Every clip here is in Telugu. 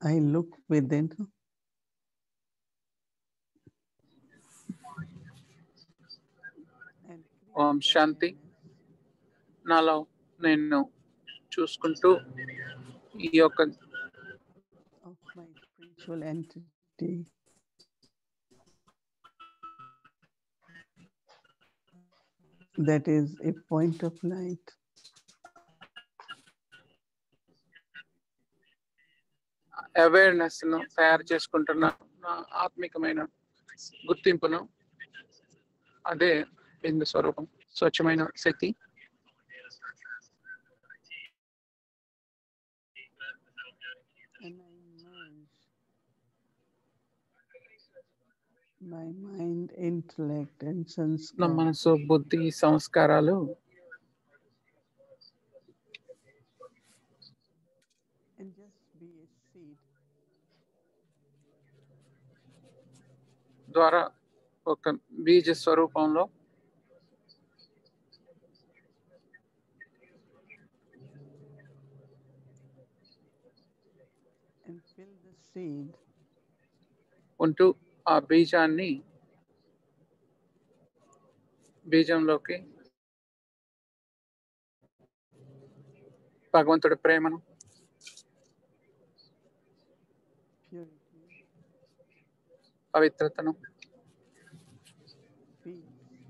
I look within. and Om create Shanti. awareness నాలో నేను చూసుకుంటూ ఈ యొక్క of my spiritual entity. That is a point of light. Awareness ను తయారు చేసుకుంటున్న నా ఆత్మికమైన గుర్తింపును అదే బిందు స్వరూపం స్వచ్ఛమైన శక్తి and I merge my mind, intellect, and నా sanskar మనసు బుద్ధి సంస్కారాలు and just be a seed ద్వారా ఒక బీజ స్వరూపంలో and fill the seed ఉంటూ ఆ బీజాన్ని బీజంలోకి భగవంతుడి ప్రేమను purity, పవిత్రతను peace,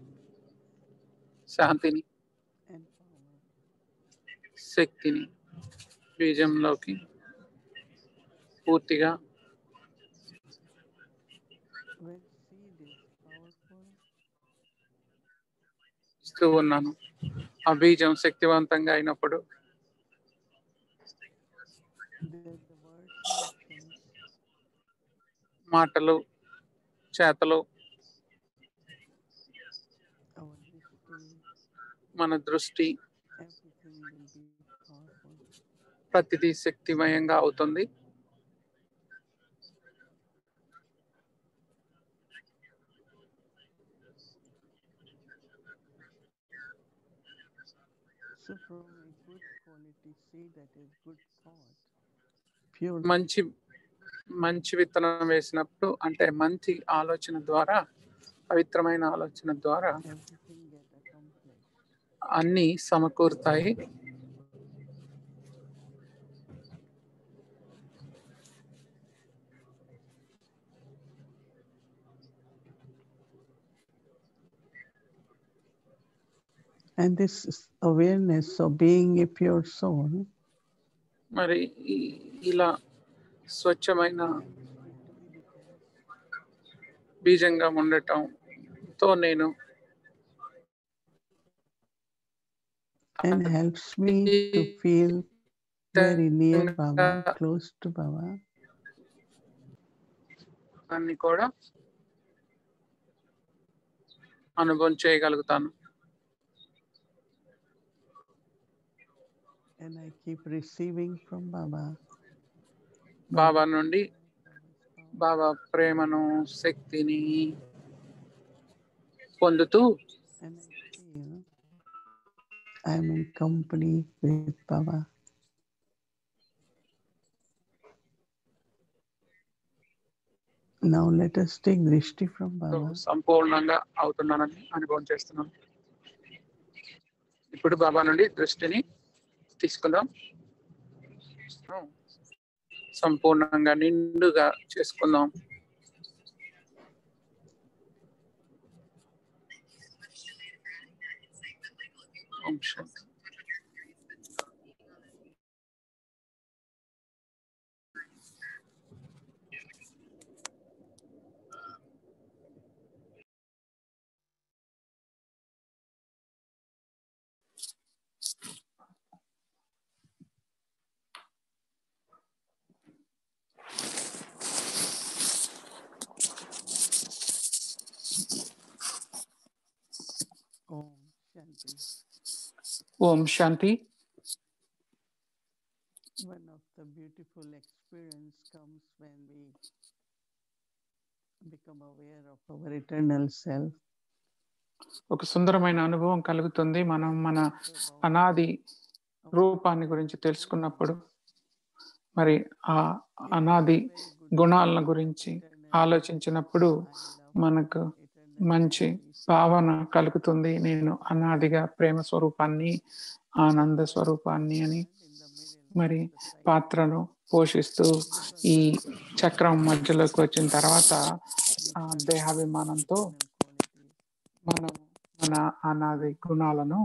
శాంతిని and power. శక్తిని బీజంలోకి పూర్తిగా When seed is powerful, ఇస్తూ ఉన్నాను ఆ బీజం శక్తివంతంగా అయినప్పుడు then the words and actions మాటలు చేతలు our destiny, మన దృష్టి everything will be powerful. ప్రతిదీ శక్తిమయంగా అవుతుంది So from a good quality seed that is good thought, pure మంచి మంచి విత్తనం వేసినప్పుడు అంటే మంచి ఆలోచన ద్వారా పవిత్రమైన ఆలోచన ద్వారా everything get accomplished. అన్ని సమకూరుతాయి And this is awareness of being a pure soul మరి ఈ- ఇలా స్వచ్ఛమైన బీజంగా ఉండటంతో నేను and helps me to feel very near Baba, close to Baba. దాన్ని కూడా అనుభవం చేయగలుగుతాను And I keep receiving from Baba. బాబా నుండి Baba's power. బాబా ప్రేమను శక్తిని పొందుతూ And I feel I'm in company with Baba. Now let us take Drishti from Baba. సంపూర్ణంగా అవుతున్నానని అనుభవం చేస్తున్నాను ఇప్పుడు బాబా నుండి దృష్టిని తీసుకుందాం సంపూర్ణంగా నిండుగా చేసుకుందాం ఓం Shanti Om Shanti. Om Shanti One of the beautiful experience comes when we become aware of our eternal self. ఒక సుందరమైన అనుభవం కలుగుతుంది మనం మన So our- అనాది our రూపాన్ని గురించి తెలుసుకున్నప్పుడు మరి ఆ అనాది గుణాలను గురించి ఆలోచించినప్పుడు మనకు మంచి భావన కలుగుతుంది నేను అనాదిగా ప్రేమ స్వరూపాన్ని ఆనంద స్వరూపాన్ని అని మరి పాత్రను పోషిస్తూ ఈ చక్రం మధ్యలోకి వచ్చిన తర్వాత ఆ దేహాభిమానంతో మనం మన అనాది గుణాలను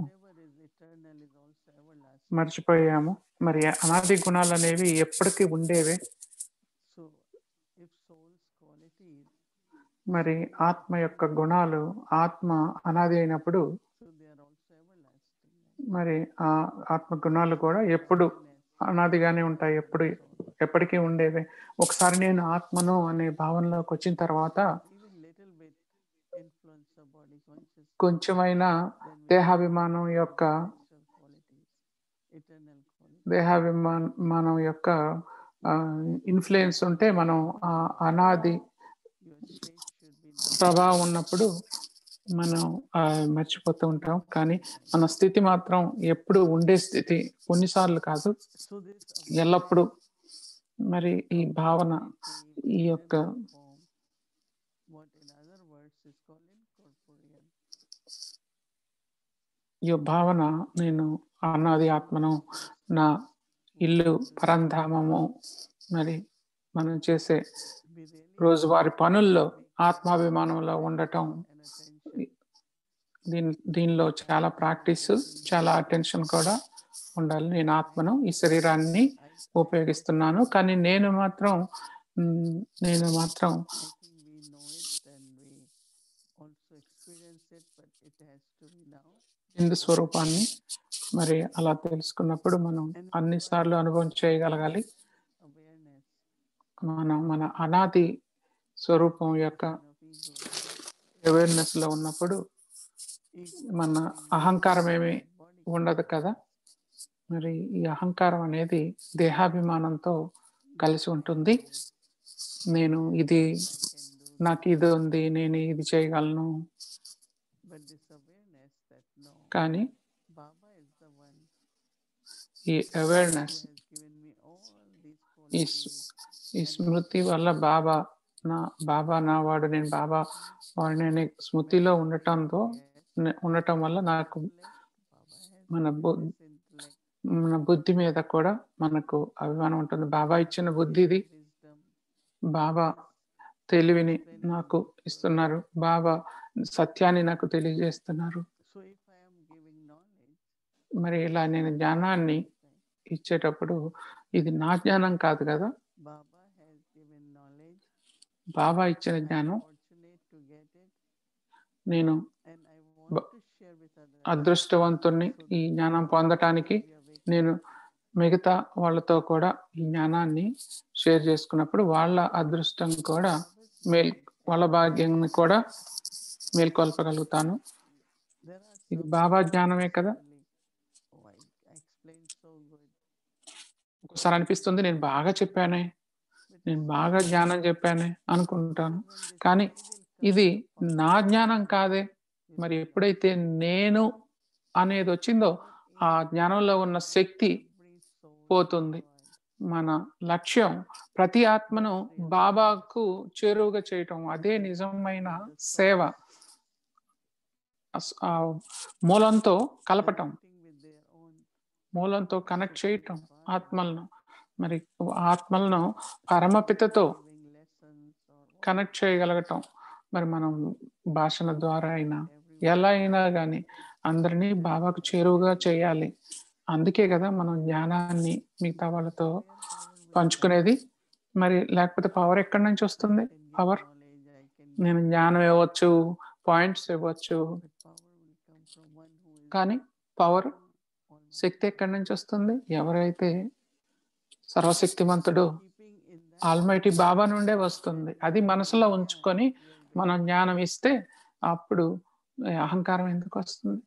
మర్చిపోయాము మరి అనాది గుణాలు అనేవి ఎప్పటికీ ఉండేవే So, if soul's qualities, మరి ఆత్మ యొక్క గుణాలు ఆత్మ అనాది అయినప్పుడు so they are also everlasting. మరి ఆ ఆత్మ గుణాలు కూడా ఎప్పుడు అనాదిగానే ఉంటాయి ఎప్పుడు ఎప్పటికీ ఉండేవే ఒకసారి నేను ఆత్మను అనే భావనలోకి వచ్చిన తర్వాత Even little bit influence the body consciousness. కొంచెమైనా then we దేహాభిమానం యొక్క natural qualities, eternal qualities. దేహాభిమానం యొక్క ఇన్ఫ్లుయెన్స్ ఉంటే మనం ఆ అనాది Your state should be now. ప్రభావం ఉన్నప్పుడు మనం ఆ, మర్చిపోతూ ఉంటాం కానీ మన స్థితి మాత్రం ఎప్పుడు ఉండే స్థితి కొన్నిసార్లు కాదు So this ఎల్లప్పుడూ మరి ఈ భావన ability ఈ in యొక్క eternal form, what in other words is called incorporeal. ఈ భావన నేను అనాది ఆత్మను నా ఇల్లు పరంధామము మరి మనం చేసే We really రోజువారి పనుల్లో ఆత్మాభిమానంలో ఉండటం and attention. దీని దీనిలో చాలా ప్రాక్టీస్ చాలా అటెన్షన్ కూడా ఉండాలి నేను ఆత్మను ఈ శరీరాన్ని ఉపయోగిస్తున్నాను కానీ నేను మాత్రం మ్, నేను మాత్రం I think we know it and we also experience it, but it has to be now. బిందు స్వరూపాన్ని మరి అలా తెలుసుకున్నప్పుడు మనం అన్నిసార్లు అనుభవం చేయగలగాలి Awareness మనం మన అనాది స్వరూపం యొక్క of ego. అవేర్నెస్ లో ఉన్నప్పుడు Ego మన being అహంకారం ఏమి body ఉండదు కదా మరి ఈ అహంకారం అనేది దేహాభిమానంతో కలిసి ఉంటుంది నేను ఇది I can do నాకు ఇది ఉంది నేను ఇది చేయగలను but this awareness that no, కానీ Baba is the one ఈ awareness who has given me all these ఈ qualities. స్- ఈ స్మృతి వల్ల బాబా నా బాబా నా వాడు నేను బాబా వాడిని అనే స్మృతిలో ఉండటంతో Yes, ఉండటం వల్ల నాకు intellect, Baba has మన given బు- this intellect, మన బుద్ధి మీద కూడా మనకు అభిమానం ఉంటుంది బాబా ఇచ్చిన బుద్ధి ఇది wisdom, బాబా తెలివిని నాకు ఇస్తున్నారు బాబా సత్యాన్ని నాకు తెలియజేస్తున్నారు So if I am giving knowledge, మరి ఇలా నేను జ్ఞానాన్ని ఇచ్చేటప్పుడు ఇది నా జ్ఞానం కాదు కదా Baba has given knowledge. బాబా ఇచ్చిన I am జ్ఞానం fortunate to get it, నేను and I want Ba- to share with others. అదృష్టవంతుణ్ణి so ఈ that జ్ఞానం they పొందటానికి be awake. నేను మిగతా వాళ్ళతో కూడా ఈ జ్ఞానాన్ని షేర్ చేసుకున్నప్పుడు వాళ్ళ అదృష్టం కూడా Baba's మేల్ knowledge వాళ్ళ భాగ్యాన్ని కూడా మేల్కొల్పగలుగుతాను There are ఇది some బాబా people జ్ఞానమే కదా really, Oh, I, I explained so good. ఒకసారి అనిపిస్తుంది నేను బాగా చెప్పానే But నేను it's బాగా not జ్ఞానం చెప్పానే అనుకుంటాను when this కానీ body will come ఇది to the నా form, జ్ఞానం కాదే this మరి will ఎప్పుడైతే నేను అనేది వచ్చిందో Our ఆ aim జ్ఞానంలో ఉన్న is Shakti every soul to పోతుంది join. మన లక్ష్యం ప్రతి ఆత్మను బాబాకు చేరువుగా చేయటం అదే నిజమైన సేవ అస్- ఆ మూలంతో కలపటం Connecting with their own మూలంతో కనెక్ట్ చేయటం supreme father, ఆత్మలను మరి ఆత్మలను పరమపితతో giving lessons or కనెక్ట్ చేయగలగటం మరి మనం భాషల ద్వారా అయినా everyone. ఎలా అయినా కానీ అందరినీ బాబాకు చేరువుగా చేయాలి అందుకే కదా మనం జ్ఞానాన్ని మిగతా వాళ్ళతో Where power will పంచుకునేది మరి లేకపోతే పవర్ ఎక్కడి నుంచి వస్తుంది I can give power knowledge, I can నేను జ్ఞానం ఇవ్వచ్చు పాయింట్స్ ఇవ్వచ్చు but power will come from one who is కానీ పవర్ almighty. శక్తి ఎక్కడి నుంచి వస్తుంది ఎవరైతే సర్వశక్తిమంతుడు Keeping in that almighty Baba నుండే వస్తుంది అది మనసులో ఉంచుకొని we are doing. మనం జ్ఞానం ఇస్తే అప్పుడు ఏ, అహంకారం ఎందుకు వస్తుంది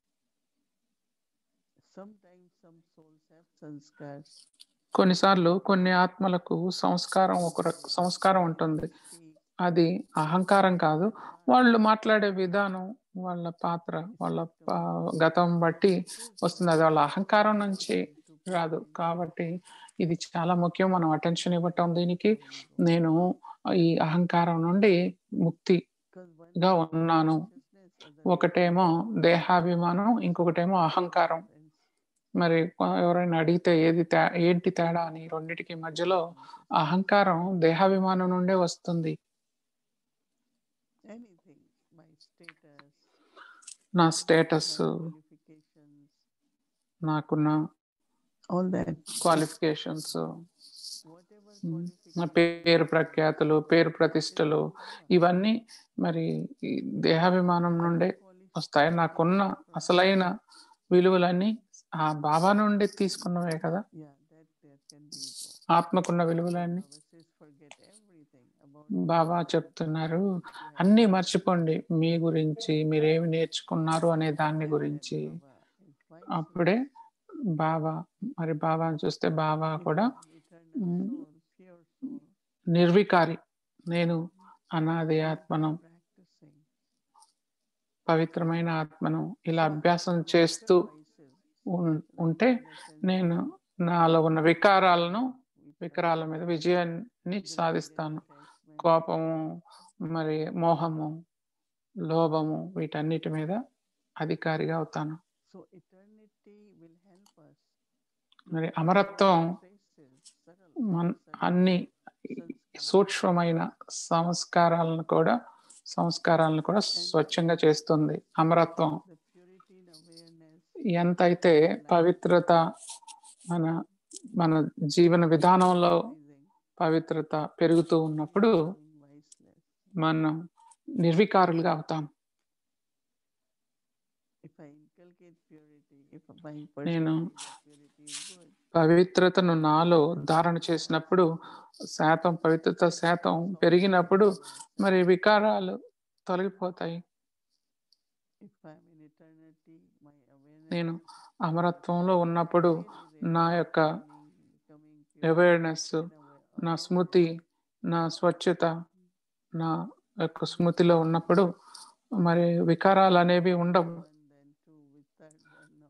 Sometimes some souls have sanskars. కొన్నిసార్లు కొన్ని ఆత్మలకు సంస్కారం ఒక రక- సంస్కారం ఉంటుంది Speak, అది అహంకారం కాదు వాళ్ళు మాట్లాడే విధానం వాళ్ళ పాత్ర వాళ్ళ పా- గతం బట్టి వస్తుంది అది వాళ్ళ అహంకారం నుంచి to రాదు కాబట్టి ఇది చాలా ముఖ్యం మనం అటెన్షన్ ఇవ్వటం దీనికి నేను ఈ అహంకారం నుండి ముక్తిగా ఉన్నాను ఒకటేమో దేహాభిమానం ఇంకొకటేమో అహంకారం మరి ఎవరైనా అడిగితే ఏది తే ఏంటి తేడా అని రెండిటికి మధ్యలో అహంకారం దేహాభిమానం నుండే వస్తుంది anything my status నా స్టేటస్ my qualifications నాకున్న all that క్వాలిఫికేషన్స్ whatever నా qualifications పేరు ప్రఖ్యాతులు పేరు ప్రతిష్టలు ఇవన్నీ మరి ఈ దేహాభిమానం నుండే వస్తాయి నాకున్న అసలైన విలువలన్నీ ఆ బాబా నుండి తీసుకున్నవే కదా yeah that that can be ego. ఆత్మకున్న విలువలన్నీ Baba says forget everything about బాబా చెప్తున్నారు అన్నీ మర్చిపోండి మీ గురించి మీరేమి నేర్చుకున్నారు అనే దాన్ని గురించి అప్పుడే బాబా మరి బాబాని చూస్తే బాబా కూడా మ్, నిర్వికారి నేను అనాది ఆత్మను పవిత్రమైన ఆత్మను ఇలా అభ్యాసం చేస్తూ ఉన్- ఉంటే నేను నాలో ఉన్న వికారాలను వికారాల మీద విజయాన్ని సాధిస్తాను కోపము మరి మోహము లోభము వీటన్నిటి మీద అధికారిగా అవుతాను so eternity will help us మరి అమరత్వం మన- అన్ని సూక్ష్మమైన సంస్కారాలను కూడా సంస్కారాలను కూడా స్వచ్ఛంగా చేస్తుంది అమరత్వం the purity and awareness ఎంతైతే పవిత్రత మన మన జీవన విధానంలో rising, పవిత్రత పెరుగుతూ ఉన్నప్పుడు becoming viceless. మనం నిర్వికారులుగా అవుతాం If I inculcate purity, if my నేను personality that purity is good, పవిత్రతను నాలో ధారణ చేసినప్పుడు శాతం పవిత్రత శాతం పెరిగినప్పుడు మరి వికారాలు తొలగిపోతాయి if I'm in eternity, my awareness నేను is అమరత్వంలో ఉన్నప్పుడు నా యొక్క becoming pure awareness in a way, నా స్మృతి నా స్వచ్ఛత నా యొక్క స్మృతిలో ఉన్నప్పుడు మరి వికారాలు అనేవి ఉండవు one, then two, with third one, no.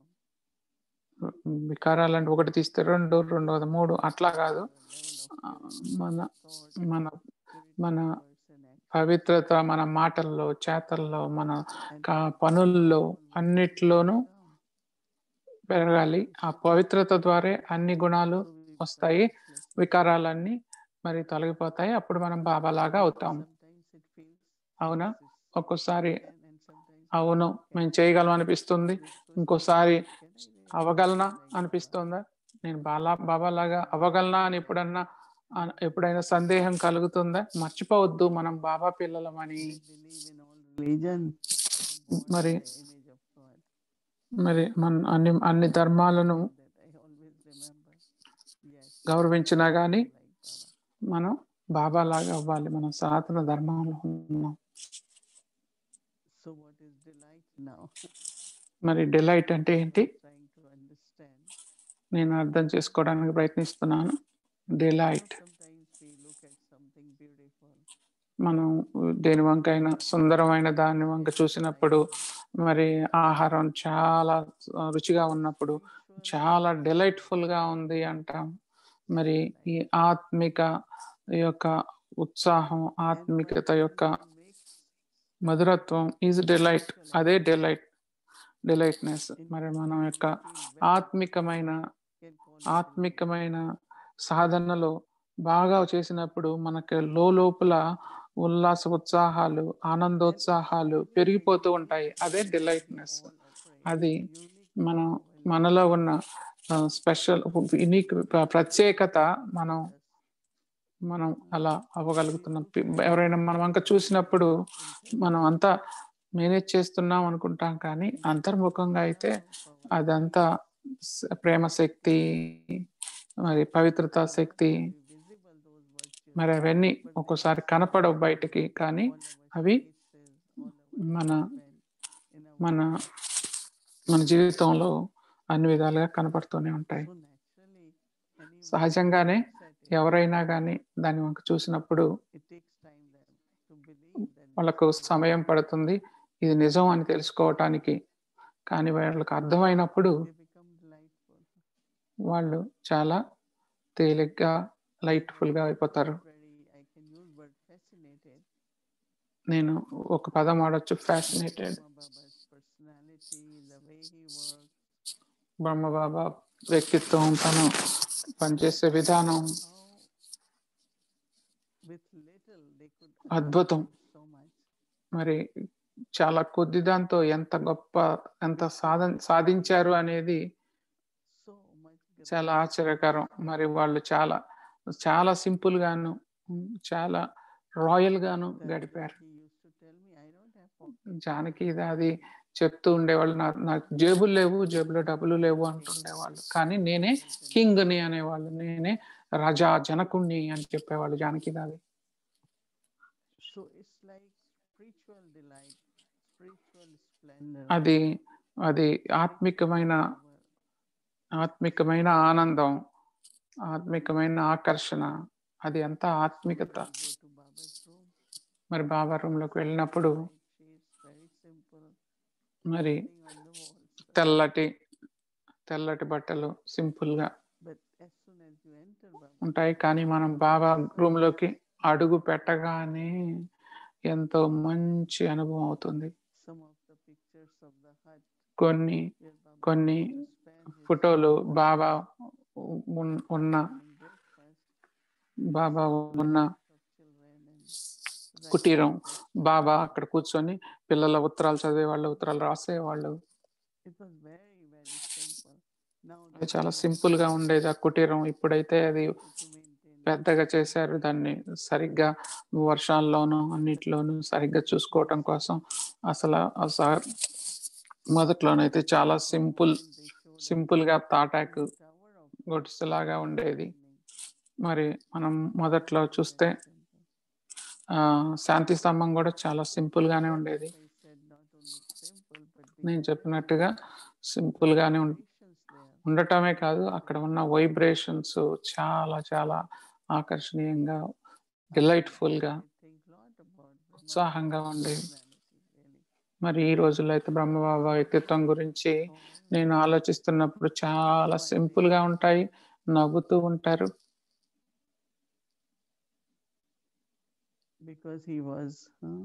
వికారాలు అంటే ఒకటి తీస్తే రెండు రెండోది మూడు అట్లా కాదు The level of ఆ, purity, మన thought, మన purity మన of words and actions, పవిత్రత మన మాటల్లో చేతల్లో మన and కా- పనుల్లో అన్నిట్లోనూ come. పెరగాలి ఆ పవిత్రత ద్వారా అన్ని గుణాలు So we వస్తాయి practice వికారాలన్నీ మరి తొలగిపోతాయి అప్పుడు మనం బాబా లాగా అవుతాం Sometimes it feels అవునా this is ఒక్కోసారి can and sometimes అవును మేము చేయగలం అనిపిస్తుంది this was ఇంకోసారి can I really అవగలనా be like Baba? అనిపిస్తుందా నేను బాలా బాబా లాగా అవగలనా అని ఎప్పుడన్నా ఆ- ఎప్పుడైనా సందేహం కలుగుతుందా మర్చిపోవద్దు మనం బాబా పిల్లలమని They believe in all religion born మరి in the image of God. మరి మన అన్ని అన్ని ధర్మాలను That I always remember. Yes. గౌరవించినా గానీ like Baba. మనం బాబా లాగా అవ్వాలి మనం సనాతన ధర్మంలో ఉన్నాం So what is delight now? మరి డిలైట్ అంటే ఏంటి Trying to understand. నేను అర్థం చేసుకోవడానికి ప్రయత్నిస్తున్నాను You know, delight sometimes we look at something beautiful. మనం దేని వంకైనా సుందరమైన దాని వంక చూసినప్పుడు మరి ఆహారం చాలా రుచిగా ఉన్నప్పుడు చాలా డిలైట్ఫుల్ గా ఉంది అంటాం మరి ఈ ఆత్మిక యొక్క ఉత్సాహం ఆత్మికత యొక్క మధురత్వం ఈజ్ డిలైట్ అదే డిలైట్ డిలైట్నెస్ మరి మనం యొక్క ఆత్మికమైన ఆత్మికమైన సాధనలో బాగా చేసినప్పుడు మనకి లోపల ఉల్లాస ఉత్సాహాలు ఆనందోత్సాహాలు పెరిగిపోతూ ఉంటాయి అదే డిలైట్నెస్ అది మనం మనలో ఉన్న స్పెషల్ యూనిక్ ప్రత్యేకత మనం మనం అలా అవ్వగలుగుతున్నాం పి- ఎవరైనా మనం వంక చూసినప్పుడు మనం అంతా మేనేజ్ చేస్తున్నాం అనుకుంటాం కానీ అంతర్ముఖంగా అయితే అదంతా స- ప్రేమ శక్తి మరి పవిత్రత శక్తి మరి అవన్నీ ఒక్కోసారి కనపడవు బయటికి కానీ అవి మన మన మన జీవితంలో అన్ని విధాలుగా కనపడుతూనే ఉంటాయి సహజంగానే ఎవరైనా కానీ దాని వంక చూసినప్పుడు వాళ్ళకు సమయం పడుతుంది ఇది నిజం అని తెలుసుకోవటానికి కానీ వాళ్ళకి అర్థమైనప్పుడు వాళ్ళు చాలా తేలిగ్గా లైట్ఫుల్గా అయిపోతారు Very, I can use word fascinated. నేను ఒక పదం ఆడొచ్చు fascinated Brahma Baba's personality, the way he works, Brahma Baba వ్యక్తిత్వం తను పనిచేసే విధానం how with little they could అద్భుతం. accomplish so much. మరి చాలా కొద్ది దాంతో ఎంత గొప్ప ఎంత సాధ సాధించారు అనేది So much చాలా grace. ఆశ్చర్యకరం మరి వాళ్ళు చాలా చాలా సింపుల్ గాను ఉమ్, చాలా రాయల్ గాను That's గడిపారు what he used to tell me. I don't have pockets. Janaki ఇది అది చెప్తూ ఉండేవాళ్ళు నా నాకు జేబులు లేవు జేబులో డబ్బులు లేవు అంటుండేవాళ్ళు కానీ నేనే కింగ్ని అనేవాళ్ళు నేనే రాజా జనకుణ్ణి అని చెప్పేవాళ్ళు జానకి దాది So it's like spiritual delight, spiritual splendor. అది అది ఆత్మికమైన over ఆత్మికమైన ఆనందం ఆత్మికమైన ఆకర్షణ అది అంతా ఆత్మికత When I go to Baba's room, మరి బాబా room లోకి వెళ్ళినప్పుడు white sheets, very simple, మరి nothing on the walls. తెల్లటి తెల్లటి బట్టలు సింపుల్ గా But as soon as you enter Baba's ఉంటాయి కానీ మనం బాబా room లోకి అడుగు పెట్టగానే ఎంతో మంచి అనుభవం అవుతుంది some of the pictures of the hut కొన్ని where Baba కొన్ని used to spend his ఫోటోలు బాబా ఉన్- ఉన్న morning breakfast, బాబా ఉన్న of children and writing కుటీరం letters. బాబా అక్కడ కూర్చొని పిల్లల ఉత్తరాలు చదివేవాళ్ళు ఉత్తరాలు రాసేవాళ్ళు It was very, very simple. Now అది the చాలా room సింపుల్ గా ఉండేది ఆ కుటీరం ఇప్పుడైతే అది to maintain పెద్దగా చేశారు దాన్ని సరిగ్గా వర్షాల్లోనూ అన్నిట్లోనూ సరిగ్గా చూసుకోవటం కోసం అసలు అసలు మొదట్లోనైతే చాలా simple They showed us simple గా తాటాకు the tower of గొడుసులాగా ఉండేది evening. మరి మనం మొదట్లో చూస్తే Very simple. ఆ శాంతి స్తంభం కూడా చాలా సింపుల్ గానే ఉండేది I said not only simple, but నేను because చెప్పినట్టుగా సింపుల్ గానే ఉం- vibrations there. ఉండటమే కాదు అక్కడ ఉన్న వైబ్రేషన్స్ చాలా చాలా ఆకర్షణీయంగా డిలైట్ఫుల్ గా I think lot about Brahma ఉత్సాహంగా Baba's ఉండేది personality, really. మరి ఈ రోజుల్లో అయితే బ్రహ్మబాబా వ్యక్తిత్వం గురించి All నేను ఆలోచిస్తున్నప్పుడు చాలా సింపుల్ గా ఉంటాయి నవ్వుతూ ఉంటారు because he was huh,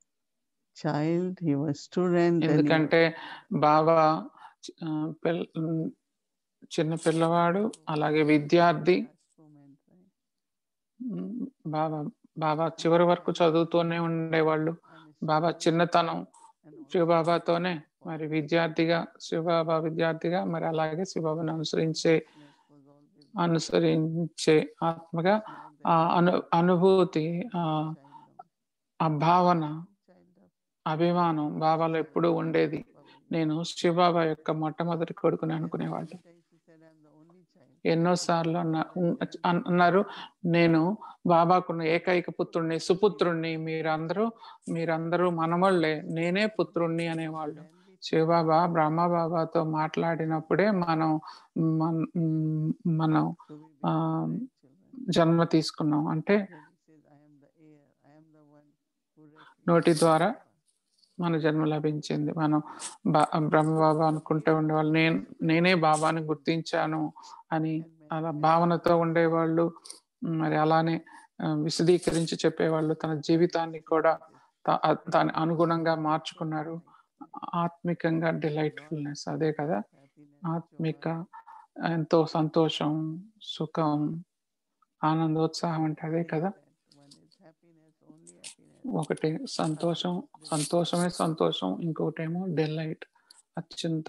child, he was student, then he was ఎందుకంటే బాబా ఆ, పిల్- ఉమ్, చిన్న పిల్లవాడు అలాగే విద్యార్థి last moment, right? ఉమ్, బాబా బాబా చివరి వరకు చదువుతూనే ఉండేవాళ్ళు And బాబా student చిన్నతనం and also శివబాబాతోనే మరి విద్యార్థిగా శివబాబా విద్యార్థిగా మరి అలాగే శివబాబాను అనుసరించే consciousness was always అనుసరించే ఆత్మగా not ఆ that అను అనుభూతి ఆ child of, ఆ భావన child of అభిమానం బాబాలో ఎప్పుడూ ఉండేది Baba. నేను శివబాబా యొక్క మొట్టమొదటి కొడుకుని అనుకునేవాళ్ళు Many times he said, I'm the only child. ఎన్నోసార్లు అన్న ఉన్- అన్- అన్నారు నేను బాబాకున్న ఏకైక పుత్రుణ్ణి సుపుత్రుణ్ణి మీరందరూ మీరందరూ మనమళ్ళే నేనే పుత్రుణ్ణి అనేవాళ్ళు Then we శివబాబా బ్రహ్మబాబాతో మాట్లాడినప్పుడే మనం మన- మనం so we ఆ, became children. జన్మ తీసుకున్నాం అంటే Then he says, I am the heir. I am the one who నోటి recognizes ద్వారా Baba." మన జన్మ లభించింది మనం బా బ్రహ్మబాబా అనుకుంటే ఉండేవాళ్ళు నేను నేనే బాబాని గుర్తించాను అని And many అలా times భావనతో ఉండేవాళ్ళు మరి అలానే ఆ, విశదీకరించి చెప్పేవాళ్ళు తన జీవితాన్ని కూడా తా- ఆ- దాని అనుగుణంగా మార్చుకున్నారు ఆత్మికంగా డిలైట్ఫుల్నెస్ అదే కదా happiness, ఆత్మిక joy, ఎంతో సంతోషం సుఖం ఆనందోత్సాహం అంటే అదే కదా that one is happiness, only happiness. ఒకటి సంతోషం సంతోషమే సంతోషం ఇంకొకటేమో డిలైట్ అత్యంత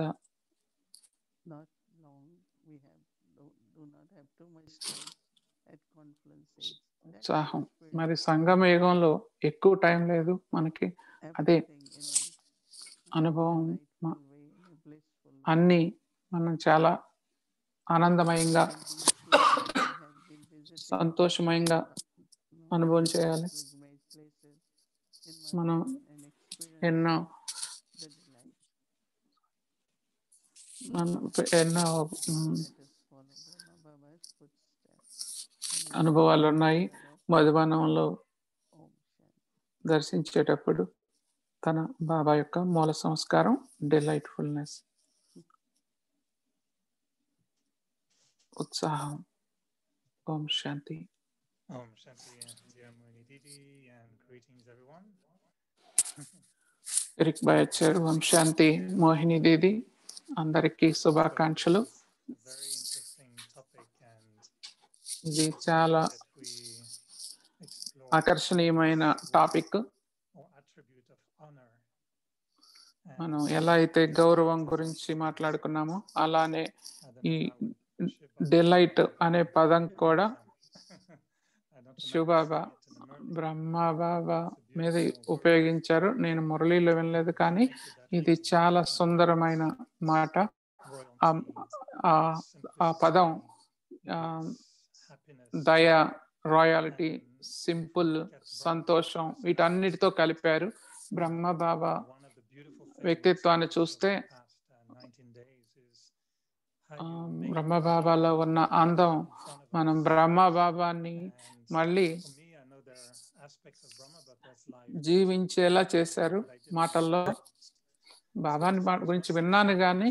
Not long. We have do, do not have too much time at confluence age. That ఉత్సాహం spirit, మరి సంగమ యుగంలో ఎక్కువ టైం లేదు మనకి అదే everything in a అనుభవం మ- delightful way, in a blissful way. అన్ని మనం చాలా ఆనందమయంగా And these people who have been visiting సంతోషమయంగా you know, అనుభవం చేయాలి pilgrimage places in మనం Mathura and experience ఎన్నో the delight. మనం ఎన్నో మ్, Let us follow Brahma Baba's footsteps. And we అనుభవాలు ఉన్నాయి that మధువనంలో Om Shanti. దర్శించేటప్పుడు తన బాబా యొక్క మూల సంస్కారం డిలైట్ఫుల్నెస్ ఉత్సాహం Om Shanti Om Shanti, dear Moini Didi, and greetings everyone. Eric బాయ్ వచ్చారు ఓం శాంతి మోహిని దీది అందరికీ శుభాకాంక్షలు A very interesting topic, and ఇది చాలా that we explore ఆకర్షణీయమైన topic or attribute of honor. మనం ఎలా అయితే గౌరవం గురించి మాట్లాడుకున్నామో అలానే ఈ డిలైట్ అనే పదం కూడా శివబాబా బ్రహ్మ బాబా మీద ఉపయోగించారు నేను మురళీలో వినలేదు కానీ ఇది చాలా సుందరమైన మాట ఆ- ఆ- ఆ పదం ఆ, దయ రాయాలిటీ సింపుల్ సంతోషం వీటన్నిటితో కలిపారు బ్రహ్మ బాబా వ్యక్తిత్వాన్ని చూస్తే ఆ, బ్రహ్మ బాబాలో ఉన్న అందం మనం బ్రహ్మ బాబాని మళ్ళీ జీవించేలా చేశారు మాటల్లో బాబాని మా- గురించి విన్నాను కానీ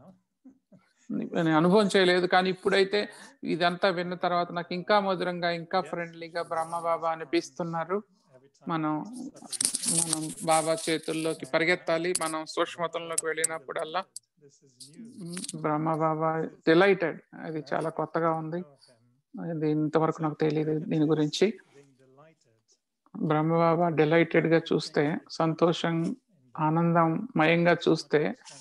నేను అనుభవం చేయలేదు కానీ ఇప్పుడైతే ఇదంతా విన్న తర్వాత నాకు ఇంకా మధురంగా ఇంకా ఫ్రెండ్లీగా బ్రహ్మ బాబా అనిపిస్తున్నారు మనం మనం బాబా చేతుల్లోకి పరిగెత్తాలి మనం సూక్ష్మతంలోకి వెళ్ళినప్పుడల్లా మ్, బ్రహ్మ బాబా డిలైటెడ్ అది చాలా కొత్తగా ఉంది అది ఇంతవరకు నాకు తెలియదు దీని గురించి బ్రహ్మ బాబా డిలైటెడ్ గా చూస్తే సంతోషం ఆనందం మయంగా చూస్తే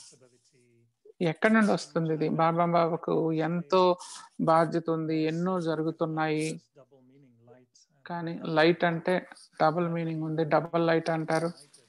ఎక్కడి నుండి వస్తుంది ఇది బాబా బాబాకు ఎంతో బాధ్యత ఉంది ఎన్నో జరుగుతున్నాయి కానీ లైట్ అంటే డబుల్ మీనింగ్ ఉంది డబుల్ లైట్ అంటారు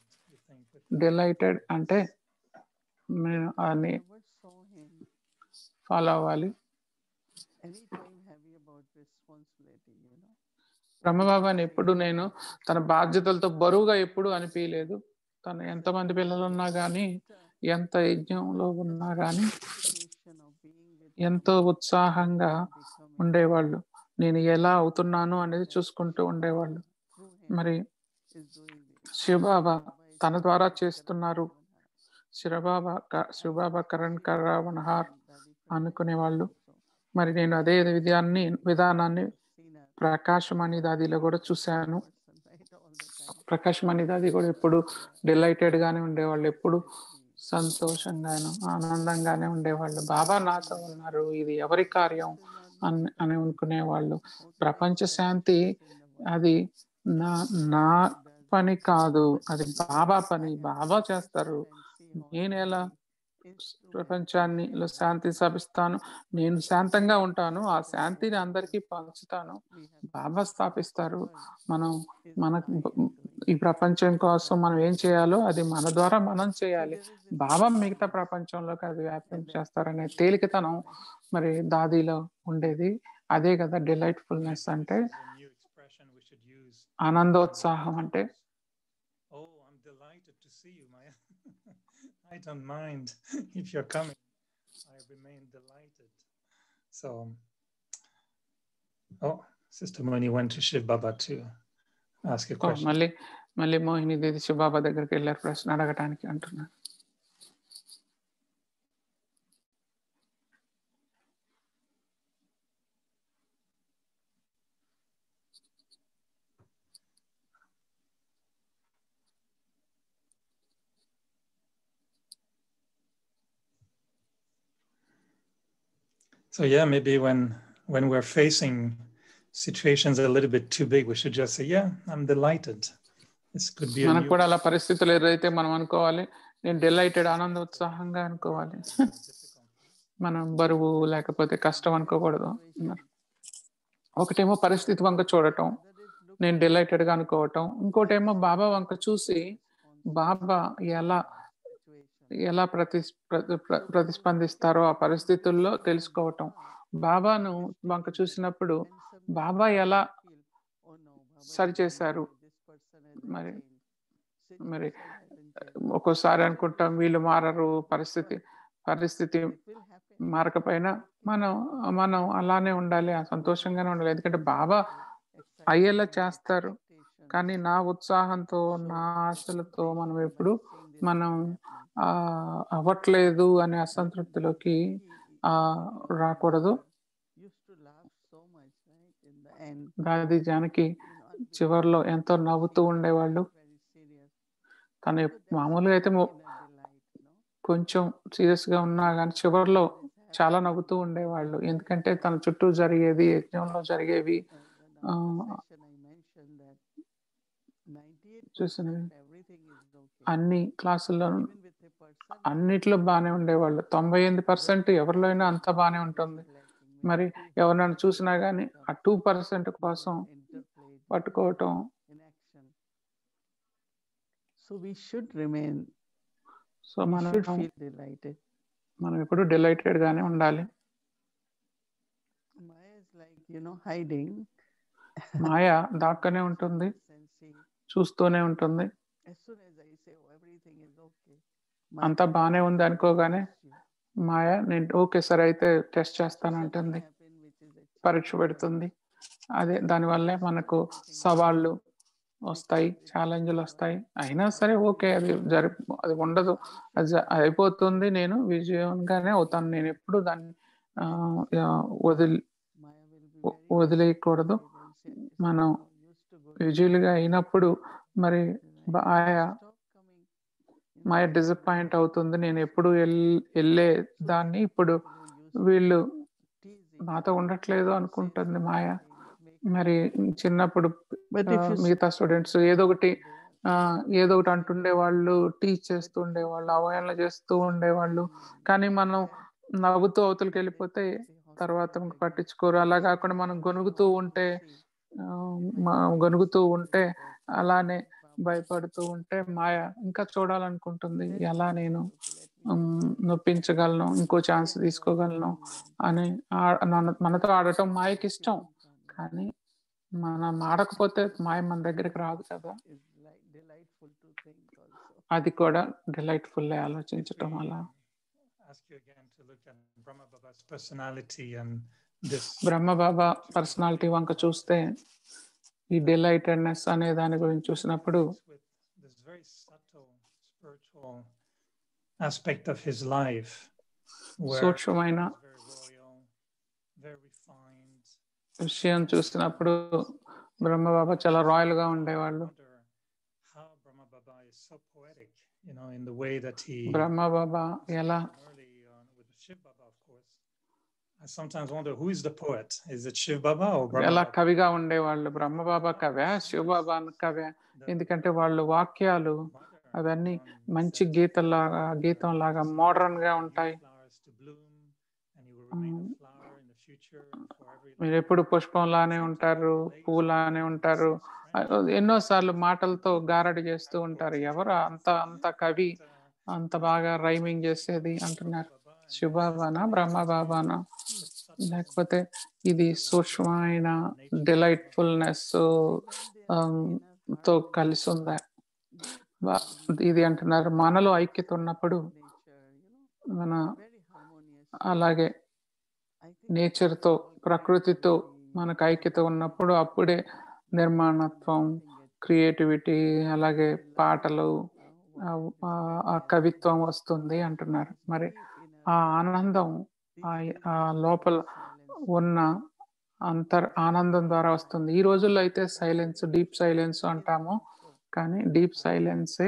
డిలైటెడ్ అంటే మేము అని never saw him ఫాలో అవ్వాలి anytime heavy about responsibility, you know. బ్రహ్మబాబాని ఎప్పుడు నేను తన బాధ్యతలతో బరువుగా ఎప్పుడు అనిపించలేదు తను ఎంతమంది పిల్లలు ఉన్నా కానీ ఎంత యజ్ఞంలో ఉన్నా కానీ Anticipation of being with ఎంతో ఉత్సాహంగా becoming ఉండేవాళ్ళు నేను ఎలా అవుతున్నాను అనేది చూసుకుంటూ ఉండేవాళ్ళు through him మరి is doing this. Shiv Baba Baba is తన doing ద్వారా this, చేస్తున్నారు Karan శివబాబా క- శివబాబా కరణ్ కరావనహార్ Dadi అనుకునేవాళ్ళు also. మరి నేను అదే విధాన్ని విధానాన్ని Seen as ప్రకాశం అనే దాదిలో కూడా చూశాను person, right, all the time. ప్రకాశం అనే దాది కూడా ఎప్పుడు డిలైటెడ్ గానే ఉండేవాళ్ళు ఎప్పుడు సంతోషంగాను ఆనందంగానే ఉండేవాళ్ళు బాబా నాతో ఉన్నారు ఇది ఎవరి కార్యం అని అని అనుకునేవాళ్ళు ప్రపంచ శాంతి అది నా నా పని కాదు అది బాబా పని బాబా చేస్తారు నేను ఎలా ప్రపంచాన్ని లో శాంతి స్థాపిస్తాను నేను శాంతంగా ఉంటాను ఆ శాంతిని అందరికీ పంచుతాను బాబా స్థాపిస్తారు మనం మన ఈ ప్రపంచం కోసం మనం ఏం చేయాలో అది మన ద్వారా మనం చేయాలి బాబా మిగతా ప్రపంచంలోకి అది వ్యాప్తం చేస్తారనే తేలికతనం మరి దాదిలో ఉండేది అదే కదా డిలైట్ఫుల్నెస్ అంటే ఆనందోత్సాహం అంటే Oh, I'm delighted to see you, Maya. I don't mind if you're coming. I remain delighted. So, oh, Sister Moni went to Shiv Baba to ask a oh, question. మళ్ళీ మళ్ళీ మోహిని దేవి శివబాబా దగ్గరికి వెళ్ళారు ప్రశ్న అడగటానికి అంటున్నాను So yeah, maybe when when we're facing situations a little bit too big, we should just say, "Yeah, I'm delighted." This could be a మనకు new, కూడా అలా పరిస్థితులు ఏదైతే మనం అనుకోవాలి నేను డిలైటెడ్ ఆనంద ఉత్సాహంగా అనుకోవాలి మనం బరువు లేకపోతే కష్టం అనుకోకూడదు అన్నారు. ఒకటేమో పరిస్థితి వంక చూడటం నేను డిలైటెడ్ గా అనుకోవటం ఇంకోటేమో బాబా వంక చూసి బాబా ఎలా ఎలా ప్రతి ప్ర- ప్ర- ప్రతిస్పందిస్తారో ఆ పరిస్థితుల్లో తెలుసుకోవటం బాబాను వంక చూసినప్పుడు బాబా ఎలా సరి చేశారు మరి మరి ఒక్కోసారి అనుకుంటాం వీళ్ళు మారరు పరిస్థితి పరిస్థితి మారకపోయినా మనం మనం అలానే ఉండాలి ఆ సంతోషంగానే ఉండాలి ఎందుకంటే బాబా అయ్యేలా చేస్తారు కానీ నా ఉత్సాహంతో నా ఆశలతో మనం ఎప్పుడు మనం ఆ అవ్వట్లేదు అనే అసంతృప్తిలోకి ఆ రాకూడదు end, దాది జానకి you know, unbelievable. చివర్లో ఎంతో She నవ్వుతూ was ఉండేవాళ్ళు very serious. తను So ఎప్- that's మామూలుగా అయితే మొ- inner delight, you know. కొంచెం సీరియస్ గా ఉన్నా కానీ చివర్లో What is చాలా happening, నవ్వుతూ what is ఉండేవాళ్ళు happening. ఎందుకంటే తన చుట్టూ జరిగేవి యజ్ఞంలో జరిగేవి Uh, the uh, last session I mentioned that 98% చూసినవి everything is okay. అన్ని క్లాసుల్లో Even with a person అన్నిట్లో బాగానే ఉండేవాళ్ళు తొంభై ఎనిమిది పర్సెంట్ ఎవరిలో అయినా అంతా బాగానే ఉంటుంది మరి ఎవరినైనా చూసినా కానీ ఆ టూ పర్సెంట్ కోసం పట్టుకోవటం in action. So we should remain, so we మనం should feel delighted. మనం ఎప్పుడు డిలైటెడ్ గానే ఉండాలి Maya is like, you know, hiding. మాయ దాక్కనే ఉంటుంది And see, చూస్తూనే ఉంటుంది as soon as I say, oh, everything is okay. అంతా Maya బాగానే ఉంది అనుకోగానే tests you. మాయ నేను ఓకే సరే అయితే టెస్ట్ So చేస్తానంటుంది something happen which is a పరీక్ష పెడుతుంది అదే దానివల్లే మనకు సవాళ్ళు వస్తాయి ఛాలెంజ్లు వస్తాయి అయినా సరే ఓకే అది జరి అది ఉండదు అది జ- అయిపోతుంది నేను విజయంగానే అవుతాను నేను ఎప్పుడు దాన్ని ఆ, ఆ, వదిలి Maya will be వ- very వదిలేయకూడదు disappointed and say, "Yes, మనం you know, used to go to విజయులుగా అయినప్పుడు మరి Right. మాయ Stop coming. You మాయ know, డిసప్పాయింట్ అవుతుంది నేను ఎప్పుడు వెళ్- వెళ్ళే దాన్ని ఇప్పుడు people who used to వీళ్ళు tease నాతో each ఉండట్లేదు other, అనుకుంటుంది say మాయ certain things, make మరి చిన్నప్పుడు But ఆ, if you మిగతా స్టూడెంట్స్ ఏదో ఒకటి they are ఆ, ఏదో ఒకటి అంటుండే వాళ్ళు టీచ్ చేస్తూ ఉండేవాళ్ళు అవహేళన చేస్తూ ఉండేవాళ్ళు కానీ మనం నవ్వుతూ అవతలకి వెళ్ళిపోతే తర్వాత మనకు పట్టించుకోరు అలా కాకుండా మనం గొనుగుతూ ఉంటే ఆ, మ- గొనుగుతూ ఉంటే అలానే భయపడుతూ ఉంటే మాయ ఇంకా చూడాలనుకుంటుంది ఎలా నేను ఉమ్, నొప్పించగలను ఇంకో ఛాన్స్ తీసుకోగలను అని ఆ- మన- మనతో ఆడటం మాయకి ఇష్టం కానీ మనం ఆడకపోతే మాయ మన దగ్గరికి రాదు కదా అది కూడా డిలైట్ఫుల్ ఆలోచించటం అలా ask you again to look at Brahma Baba's personality and this Brahma Baba personality వంక చూస్తే ఈ డిలైటెడ్నెస్ అనే దాని గురించి చూసినప్పుడు with this very subtle spiritual aspect of his life where he సూక్ష్మమైన was very royal, very refined. విషయం చూసినప్పుడు బ్రహ్మబాబా చాలా రాయల్ గా ఉండేవాళ్ళు wonder how Brahma Baba is so poetic, you know, in the way that he Brahma Baba ఎలా early on with Shiv Baba, of course. I sometimes wonder who is the poet? Is it Shiv Baba or Brahma ఎలా Baba? కవిగా ఉండేవాళ్ళు బ్రహ్మబాబా కవ్యా శివబాబా కవ్యా The ఎందుకంటే వాళ్ళు వాక్యాలు mother అవన్నీ one మంచి says, గీతలాగా గీతం లాగా మోడర్న్ గా ఉంటాయి flowers to bloom and you will remain a flower in the future for every మీరు ఎప్పుడు పుష్పంలానే ఉంటారు పూలానే ఉంటారు ఎన్నో సార్లు మాటలతో గారడి చేస్తూ ఉంటారు ఎవరు అంత అంత కవి అంత బాగా రైమింగ్ చేసేది అంటున్నారు శివబాబానా బ్రహ్మబాబానా లేకపోతే ఇది సూక్ష్మమైన డిలైట్ఫుల్నెస్ తో కలిసి ఉందా వా- ఇది అంటున్నారు మనలో ఐక్యత ఉన్నప్పుడు మన అలాగే నేచర్ తో ప్రకృతితో మనకు ఐక్యత ఉన్నప్పుడు అప్పుడే నిర్మాణత్వం క్రియేటివిటీ అలాగే పాటలు ఆ- ఆ- ఆ కవిత్వం వస్తుంది అంటున్నారు మరి ఆ ఆనందం ఆ- ఆ లోపల ఉన్న అంతర్ ఆనందం ద్వారా వస్తుంది ఈ రోజుల్లో అయితే సైలెన్స్ డీప్ సైలెన్స్ అంటాము కానీ డీప్ సైలెన్సే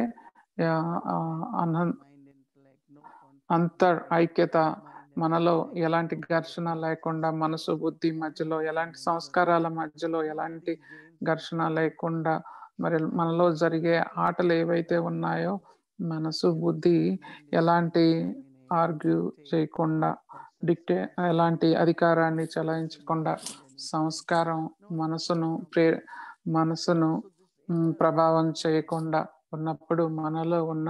అంతర్ ఐక్యత మనలో ఎలాంటి ఘర్షణ లేకుండా మనసు బుద్ధి మధ్యలో ఎలాంటి సంస్కారాల మధ్యలో ఎలాంటి ఘర్షణ లేకుండా మరి మనలో జరిగే ఆటలు ఏవైతే ఉన్నాయో మనసు బుద్ధి ఎలాంటి ఆర్గ్యూ చేయకుండా డిక్టే ఎలాంటి అధికారాన్ని చలాయించకుండా సంస్కారం మనసును ప్రే మనసును మ్, ప్రభావం చేయకుండా ఉన్నప్పుడు మనలో ఉన్న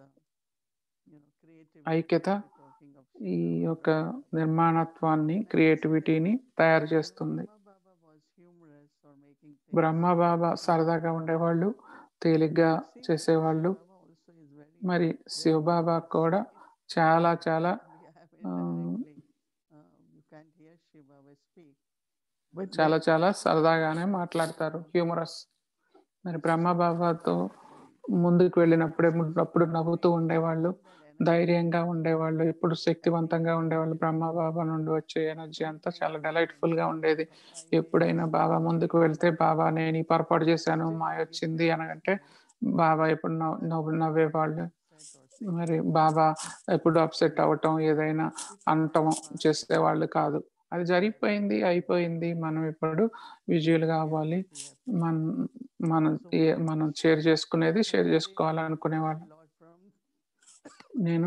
ఐక్యత ఈ యొక్క నిర్మాణత్వాన్ని క్రియేటివిటీని తయారు చేస్తుంది బ్రహ్మ బాబా సరదాగా ఉండేవాళ్ళు తేలిగ్గా చేసేవాళ్ళు మరి శివబాబా కూడా చాలా చాలా చాలా చాలా సరదాగానే మాట్లాడతారు హ్యూమరస్ మరి బ్రహ్మ బాబాతో ముందుకు వెళ్ళినప్పుడే అప్పుడు నవ్వుతూ ఉండేవాళ్ళు ధైర్యంగా ఉండేవాళ్ళు ఎప్పుడు శక్తివంతంగా ఉండేవాళ్ళు బ్రహ్మ బాబా నుండి వచ్చే ఎనర్జీ అంతా చాలా delightful గా ఉండేది ఎప్పుడైనా బాబా ముందుకు వెళ్తే బాబా నేను ఈ పొరపాటు చేశాను మాయ వచ్చింది అనగంటే బాబా ఎప్పుడు నవ్వు నవ్వు నవ్వేవాళ్ళు మరి బాబా ఎప్పుడు అప్సెట్ అవ్వటం ఏదైనా అనటం చేసేవాళ్ళు కాదు అది జరిగిపోయింది అయిపోయింది మనం ఇప్పుడు విజువల్గా అవ్వాలి మన మనం ఏ- మనం షేర్ చేసుకునేది షేర్ చేసుకోవాలనుకునేవాళ్ళు lot from నేను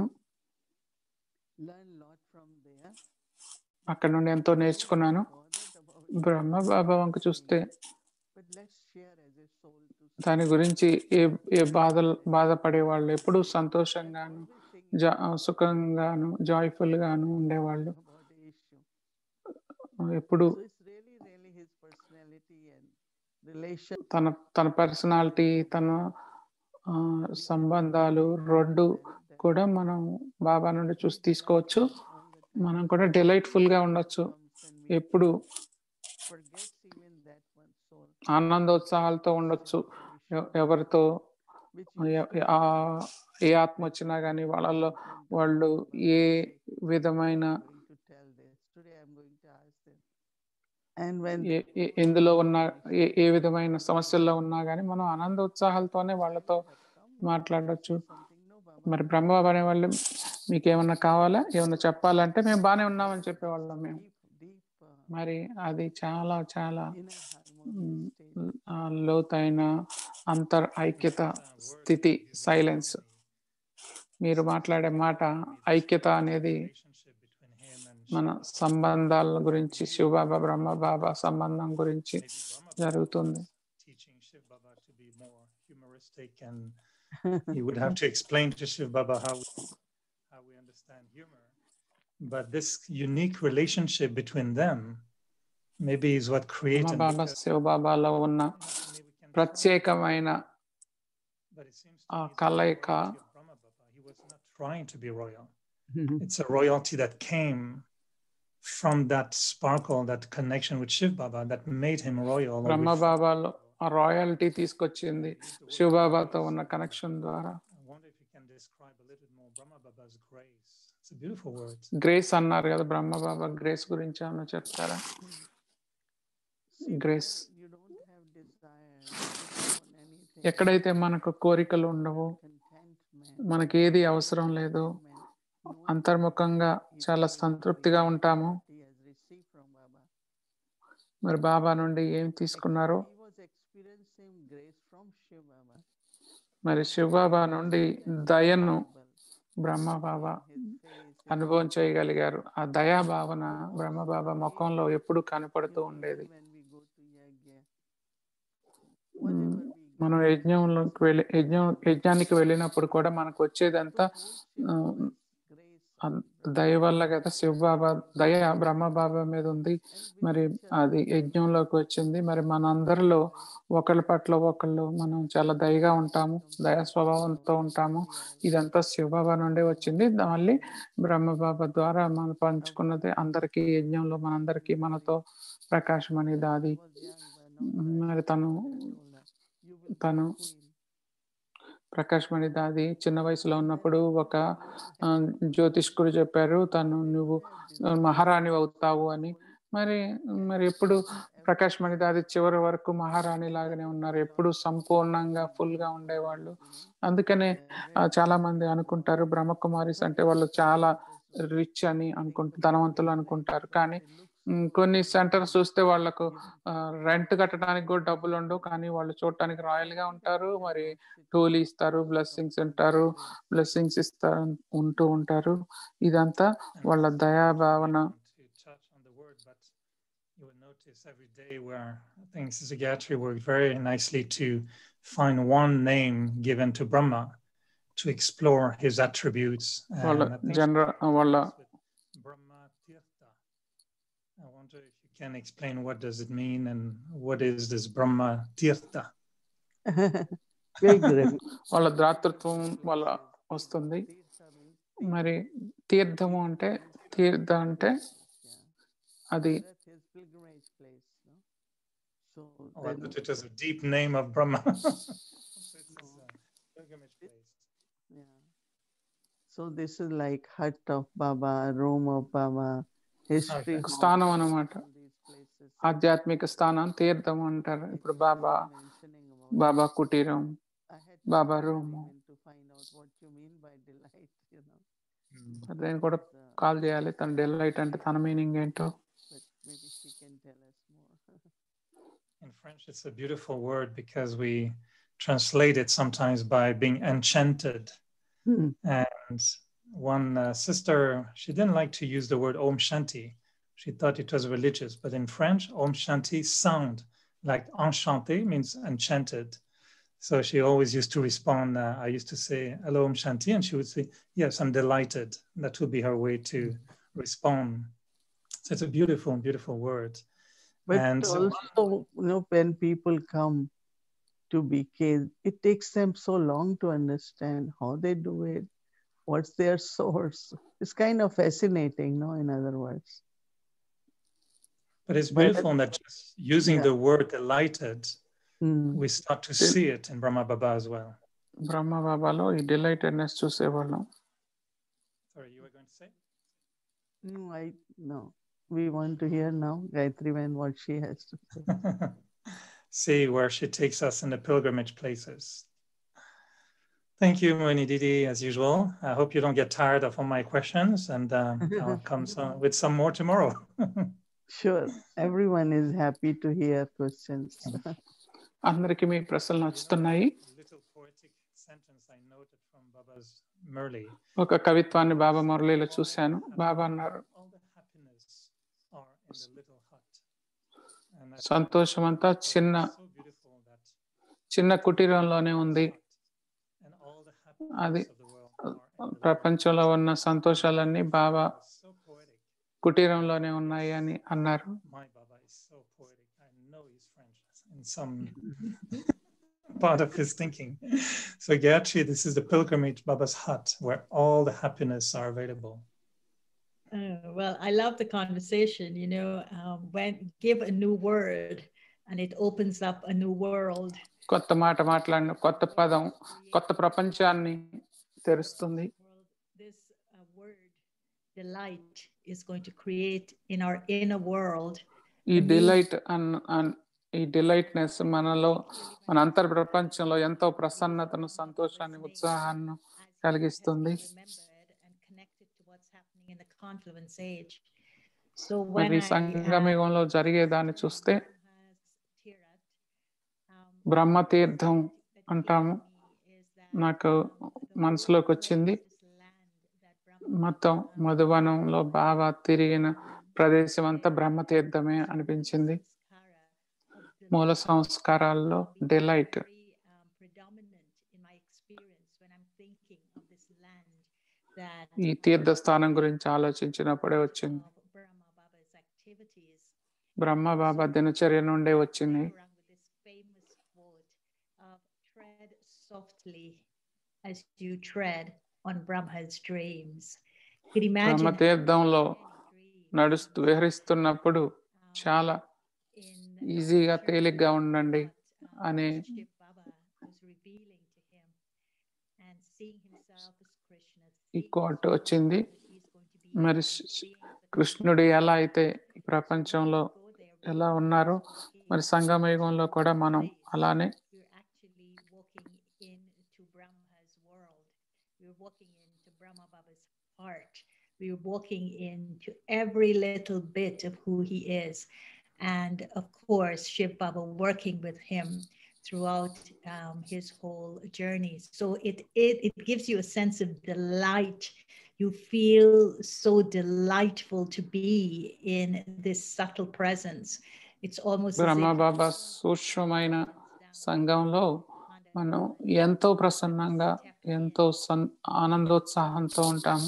learn lot from there. అక్కడ నుండి ఎంతో నేర్చుకున్నాను Bothered about బ్రహ్మ బాబా వంక చూస్తే but let's share as a soul to soul. దాని గురించి ఏ ఏ బాధలు బాధపడే వాళ్ళు ఎప్పుడు సంతోషంగాను Always think జా సుఖంగాను జాయ్ఫుల్ గాను ఉండేవాళ్ళు about the issue. ఎప్పుడు So it's really, really his personality and relation. తన తన పర్సనాలిటీ తన ఆ, సంబంధాలు రెండు కూడా మనం బాబా నుండి చూసి తీసుకోవచ్చు మనం కూడా delightful గా ఉండొచ్చు ఎప్పుడు forgets even that one soul ఆనందోత్సాహాలతో ఉండొచ్చు ఎ- ఎవరితో which ఎ- ఎ- ఆ ఏ ఆత్మ వచ్చినా కానీ వాళ్ళలో వాళ్ళు ఏ విధమైన going to tell this. Today I'm going to ask them. And when ఏ- ఏ- ఎందులో ఉన్న ఏ ఏ విధమైన సమస్యల్లో ఉన్నా కానీ మనం ఆనంద ఉత్సాహాలతోనే వాళ్ళతో మాట్లాడొచ్చు something, no, Baba. మరి బ్రహ్మబాబు అనే వాళ్ళు మీకు ఏమన్నా కావాలా ఏమన్నా చెప్పాలంటే మేము బాగానే ఉన్నామని చెప్పేవాళ్ళం మేము Deep, deep uh, మరి అది చాలా చాలా inner harmony state. ఆ, లోతైన అంతర్ ఐక్యత స్థితి సైలెన్స్ మీరు మాట్లాడే మాట ఐక్యత అనేది relationship between him and మన సంబంధాల గురించి శివబాబా బ్రహ్మబాబా సంబంధం గురించి maybe Brahma జరుగుతుంది teaching Shiv Baba to be more humoristic and he would have to explain to Shiv Baba how we, how we understand humor. But this unique relationship between them maybe is what created Brahma Baba because శివబాబాలో ఉన్న maybe we can describe ప్రత్యేకమైన But it seems ఆ to me it's the కలయిక royalty of Brahma Baba. He was not trying to be royal. It's a royalty that came from that sparkle, that connection with Shiv Baba that made him royal. or బ్రహ్మబాబాలో reflected ఆ రాయల్టీ తీసుకొచ్చింది శివబాబాతో ఉన్న కనెక్షన్ ద్వారా I wonder if you can describe a little bit more Brahma Baba's grace. It's a beautiful word. Grace అన్నారు కదా బ్రహ్మబాబా గ్రేస్ గురించి ఏమన్నా చెప్తారా See, Grace. where you don't have desire, you don't want anything, ఎక్కడైతే మనకు కోరికలు ఉండవో contentment, మనకి ఏది అవసరం లేదో fulfillment, అంతర్ముఖంగా చాలా సంతృప్తిగా ఉంటాము he has received from Baba. మరి బాబా నుండి ఏం తీసుకున్నారో He was experiencing grace from Shiv Baba. మరి శివబాబా నుండి దయను Visible Brahma Baba in his face, in అనుభవం చేయగలిగారు ఆ దయా భావన బ్రహ్మ బాబా ముఖంలో ఎప్పుడు కనపడుతూ Even ఉండేది when we go to yajna, whatever we మనం get, యజ్ఞంలోకి వెళ్ళి యజ్ఞం యజ్ఞానికి వెళ్ళినప్పుడు కూడా మనకు వచ్చేదంతా so ఆ, whole Shiv Baba's grace an- of దయ వల్ల కదా శివబాబా దయ బ్రహ్మ బాబా మీద ఉంది and మరి with each అది other, యజ్ఞంలోకి వచ్చింది మరి మనందరిలో ఒకళ్ళ పట్ల ఒకళ్ళు మనం చాలా దయగా ఉంటాము దయా స్వభావంతో ఉంటాము ఇదంతా శివబాబా నుండి వచ్చింది మళ్ళీ బ్రహ్మబాబా ద్వారా మనం పంచుకున్నది అందరికీ యజ్ఞంలో మనందరికీ మనతో ప్రకాశం అనేది అది was young, but now మరి తను you will be తను queen. ప్రకాష్ మణి దాది చిన్న వయసులో ఉన్నప్పుడు ఒక ఆ, జ్యోతిష్కుడు చెప్పారు తను నువ్వు మహారాణి అవుతావు అని మరి మరి ఎప్పుడు ప్రకాష్ మణి దాది చివరి వరకు మహారాణి లాగానే ఉన్నారు ఎప్పుడు సంపూర్ణంగా ఫుల్ గా ఉండేవాళ్ళు అందుకనే ఆ, చాలా మంది అనుకుంటారు బ్రహ్మకుమారిస్ అంటే వాళ్ళు చాలా రిచ్ అని అనుకుంటారు ధనవంతులు అనుకుంటారు కానీ మ్, కొన్ని సెంటర్స్ చూస్తే వాళ్ళకు రెంట్ కట్టడానికి కూడా డబ్బులు ఉండవు కానీ వాళ్ళు చూడటానికి రాయల్ గా ఉంటారు మరి టోలీ ఇస్తారు బ్లెస్సింగ్స్ ఉంటారు బ్లెస్సింగ్స్ ఇస్తారు ఉంటూ ఉంటారు ఇదంతా వాళ్ళ దయా భావన to touch on the word, but you will notice every day where I think Sister Gayatri worked very nicely to find one name given to Brahma to explore his attributes. వాళ్ళ And I think she general వాళ్ళ with Brahma Tirtha. I wonder if you can explain what does it mean and what is this Brahma Tirtha? Pilgrim. వాళ్ళ దాతృత్వం వాళ్ళ వస్తుంది Tirtha means మరి తీర్థము అంటే తీర్థ అంటే yeah. అది That's his pilgrimage place. No? So Oh, I then, thought it was a deep name of Brahma. So it's his, uh, pilgrimage place. yeah. So this is like hut of Baba, room of Baba, history. Okay. hall, స్థానం అన్నమాట all these places. ఆధ్యాత్మిక స్థానం తీర్థం అంటారు ఇప్పుడు బాబా Mentioning about బాబా కుటీరం I had to Baba call room. Steven to find out what you mean by delight, you know. Mm. నేను కూడా But, uh, కాల్ చేయాలి తన డెలైట్ అంటే తన మీనింగ్ ఏంటో but maybe she can tell us more. In French, it's a beautiful word because we translate it sometimes by being enchanted. And one uh, sister, she didn't like to use the word Om Shanti. She thought it was religious. But in French, Om Shanti sound like enchanté means enchanted. So she always used to respond. Uh, I used to say, Hello, Om Shanti. And she would say, Yes, I'm delighted. That would be her way to respond. So it's a beautiful, beautiful word. But And so- also, you know, when people come to BK, it takes them so long to understand how they do it, what's their source. It's kind of fascinating, no, in other words. But it's But- beautiful that just using Yeah. the word delighted, Mm. we start to see it in Brahma Baba as well. బ్రహ్మ బాబాలో ఈ డిలైటెడ్నెస్ చూసేవాళ్ళం Sorry, you were going to say? No, I no. We want to hear now, Gayatri, when what she has to say. see where she takes us in the pilgrimage places. Thank you, Moini Didi, as usual. I hope you don't get tired of all my questions, and um, I'll come some, with some more tomorrow. Sure, everyone is happy to hear questions. అందరికీ మీ ప్రశ్నలు నచ్చుతున్నాయి little poetic sentence I noted from Baba's Murli. ఒక కవిత్వాన్ని బాబా మురళిలో చూశాను బాబా అన్నారు All the happiness are in the little hut. And I thought సంతోషం అంతా that చిన్న was so beautiful that చిన్న కుటీరంలోనే ఉంది and all the అది happiness of the world are in the little ప్రపంచంలో ఉన్న సంతోషాలన్నీ బాబా hut. So poetic. కుటీరంలోనే ఉన్నాయి అని అన్నారు My Baba is so poetic. I know he's French in some part of his thinking. So Gayatri, this is the pilgrimage Baba's hut where all the happiness are available. Uh, well, I love the conversation. You know, um, when give a new word, and it opens up a new world. కొత్త మాట మాట్లాడిన కొత్త పదం కొత్త ప్రపంచాన్ని తెరుస్తుంది World, This uh, word, delight, is going to create in our inner world. ఈ డిలైట్ అన్ అన్- ఈ డిలైట్నెస్ మనలో మన అంతర్ ప్రపంచంలో ఎంతో ప్రసన్నతను సంతోషాన్ని ఉత్సాహాన్ని కలిగిస్తుంది. Remembered and connected to what's happening in the confluence age. So when మరి I, uh, సంగమయుగంలో జరిగేదాన్ని చూస్తే um, బ్రహ్మ తీర్థం that came అంటాము. to me is that, నాకు um, the మనసులోకి whole వచ్చింది this land that Brahma మొత్తం Baba, మధువనంలో బాగా తిరిగిన um, ప్రదేశం అంతా బ్రహ్మ తీర్థమే అనిపించింది sanskara of మూల delight సంస్కారాల్లో being delight very, um, predominant in my experience when I'm thinking of this land that ఈ um, తీర్థస్థానం గురించి ఆలోచించినప్పుడే వచ్చింది of Brahma Baba's activities. బ్రహ్మ బాబా దినచర్య నుండే వచ్చింది Around with this famous quote of tread softly as you tread on Brahma's dreams. You could imagine Brahma how తీర్థంలో many dreams నడుస్తూ విహరిస్తున్నప్పుడు um, చాలా in ఈజీగా Sri తేలిగ్గా ఉండండి what, um, అనే Shiv Baba was revealing to him and seeing himself as Krishna. ఈ seeing కోట్ himself వచ్చింది that he's going to be మరి able to శ్- being the కృష్ణుడు Krishna. ఎలా అయితే ఈ So when we ప్రపంచంలో go there, we ఎలా are ఉన్నారో walking మరి సంగమయుగంలో కూడా మనం అలానే we're actually walking into Brahma's world. We're walking into Brahma Baba's heart. We're walking into every little bit of who he is. And of course, Shiv Baba working with him throughout um, his whole journey. So it, it, it gives you a sense of delight. You feel so delightful to be in this subtle presence. It's almost as Brahma if బాబా సూక్ష్మమైన సంఘంలో మనం ఎంతో ప్రసన్నంగా ఎంతో సన్ ఆనందోత్సాహంతో ఉంటాము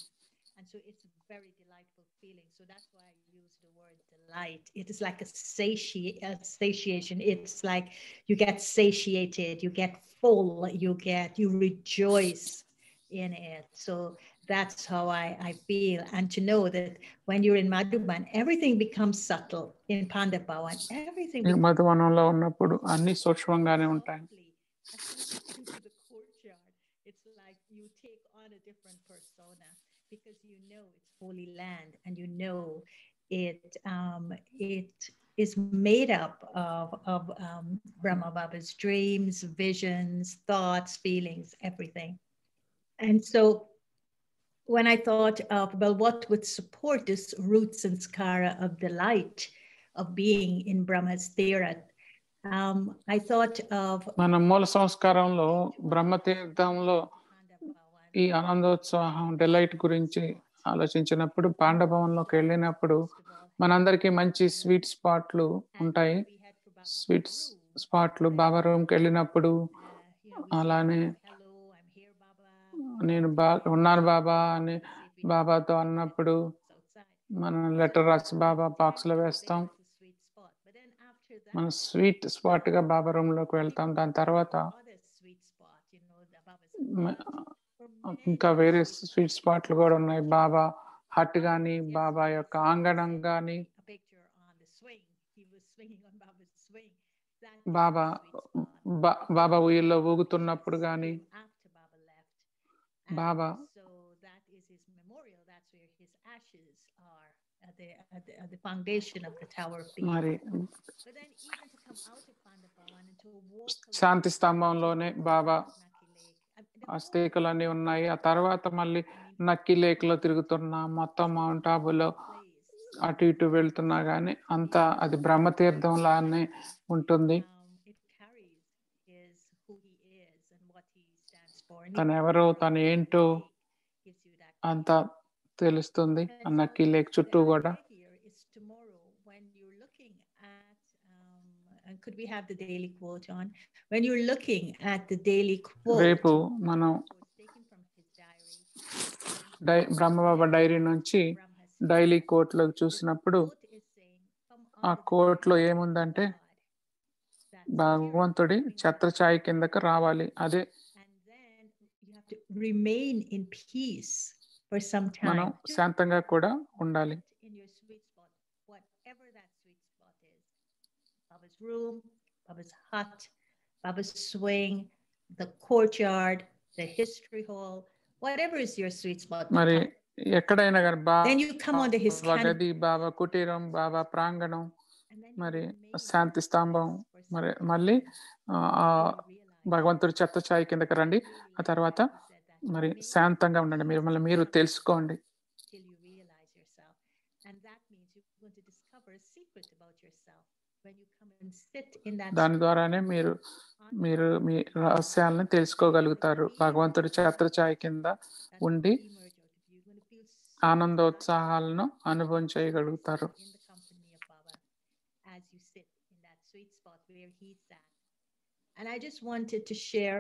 And so it's a very delightful feeling. So that's why I use the word delight. It is like a, sati- a satiation. It's like you get satiated, you get full, you get, you rejoice in it. So that's how I, I feel. And to know that when you're in Madhuban, everything becomes subtle. In Pandavavan, everything ఈ మధువనంలో ఉన్నప్పుడు అన్ని సూక్ష్మంగానే ఉంటాయి softly. As you go into the courtyard, it's like you take on a different persona because you know it's holy land and you know it um, it is made up of, of um, Brahma Baba's dreams, visions, thoughts, feelings, everything. And so when I thought of, well, what would support this root sanskara of the light of being in Brahma's Thera, um, I thought of మన మూల సంస్కారంలో బ్రహ్మతీర్థంలో ఈ ఆనందోత్సాహం డిలైట్ గురించి ఆలోచించినప్పుడు పాండభవన్లోకి వెళ్ళినప్పుడు మనందరికీ మంచి స్వీట్ స్పాట్లు ఉంటాయి స్వీట్ స్పాట్లు బాబా రూమ్కి వెళ్ళినప్పుడు అలానే నేను బాగా ఉన్నాను బాబా అని బాబాతో అన్నప్పుడు మనం లెటర్ రాసి బాబా బాక్స్ లో వేస్తాం మనం స్వీట్ స్పాట్ గా బాబా రూమ్ లోకి వెళ్తాం దాని తర్వాత మ- ఇంకా వేరే స్వీట్ స్పాట్లు కూడా ఉన్నాయి బాబా హట్ గాని బాబా యొక్క ఆంగణం గాని బాబా బా- బాబా ఉయ్యల్లో ఊగుతున్నప్పుడు గాని బాబా the foundation of the Tower of Peace. మరి But then even to come out of Pandavavan and to walk along Shanti స్తంభంలోనే Baba Naki Lake, I- the whole అస్థికలన్నీ ఉన్నాయి ఆ తర్వాత మళ్ళీ నక్కి లేక్ లో తిరుగుతున్నా మొత్తం మౌంట్ ఆబులో place, అటు ఇటు వెళ్తున్నా గానీ అంతా అది బ్రహ్మతీర్థం లానే ఉంటుంది um, it carries his who he is and what he stands for. And తను even ఎవరో the తను Naki ఏంటో Lake gives you that అంతా తెలుస్తుంది ఆ And నక్కి so లేక్ the చుట్టూ కూడా idea here is tomorrow when you're looking at, um, and could we have the daily quote on? When you're looking at the daily quote, రేపు మనం so it's taken from his diary. Die Brahma Baba dairy నుంచి Brahma says, డైలీ కోట్లోకి this చూసినప్పుడు quote is saying, "Come ఆ under the quote లో light of ఏముందంటే, God, that భగవంతుడి spirit coming ఛత్రఛాయ under కిందకి the రావాలి అదే and then you have to remain in peace for some మనం time. Just శాంతంగా కూడా ఉండాలి in your sweet spot, whatever that sweet spot is. Baba's room, Baba's hut, Baba's swing, the courtyard, the history hall, whatever is your sweet spot. మరి become. ఎక్కడైనా కానీ Then you come under his Baba canopy గది బాబా కుటీరం బాబా ప్రాంగణం and then you మరి remain శాంతి in స్తంభం this for some మరి time. మళ్ళీ ఆ, ఆ Till you realize భగవంతుడి చెత్త ఛాయ్ కిందకి రండి really ఆ తర్వాత like he said that, మరి remain శాంతంగా in ఉండండి peace మీరు మళ్ళీ till మీరు some తెలుసుకోండి till you realize yourself. And that means you're going to discover a secret about yourself when you come and sit in that దాని sweet ద్వారానే మీరు spot మీరు on మీ the రహస్యాలను తెలుసుకోగలుగుతారు భగవంతుడి ఛత్ర ఛాయ్ కింద that will ఉండి emerge out of you. You're going to feel so ఆనందోత్సాహాలను relaxed అనుభవం చేయగలుగుతారు in the company of Baba as you sit in that sweet spot where he sat. And I just wanted to share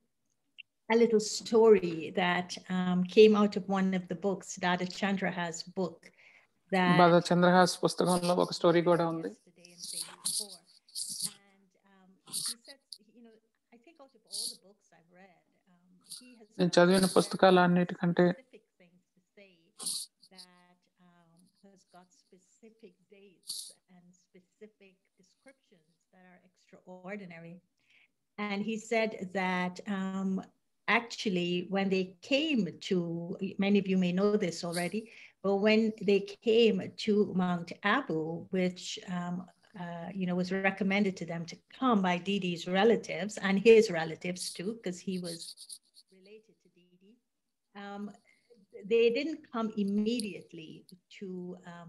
a little story that um, came out of one of the books, Dada Chandraha's book. That బాధ చంద్రహాస్ పుస్తకంలో ఒక స్టోరీ కూడా ఉంది yesterday and day before. And um, he said, you know, I think out of all the books I've read, um, he has నేను got చదివిన some very పుస్తకాలన్నిటికంటే specific things to say that um, has got specific dates and specific descriptions that are extraordinary. And he said that um, actually, when they came to, many of you may know this already, but when they came to Mount Abu, which um, uh, you know was recommended to them to come by Didi's relatives and his relatives too, because he was related to Didi. Um, they didn't come immediately to um,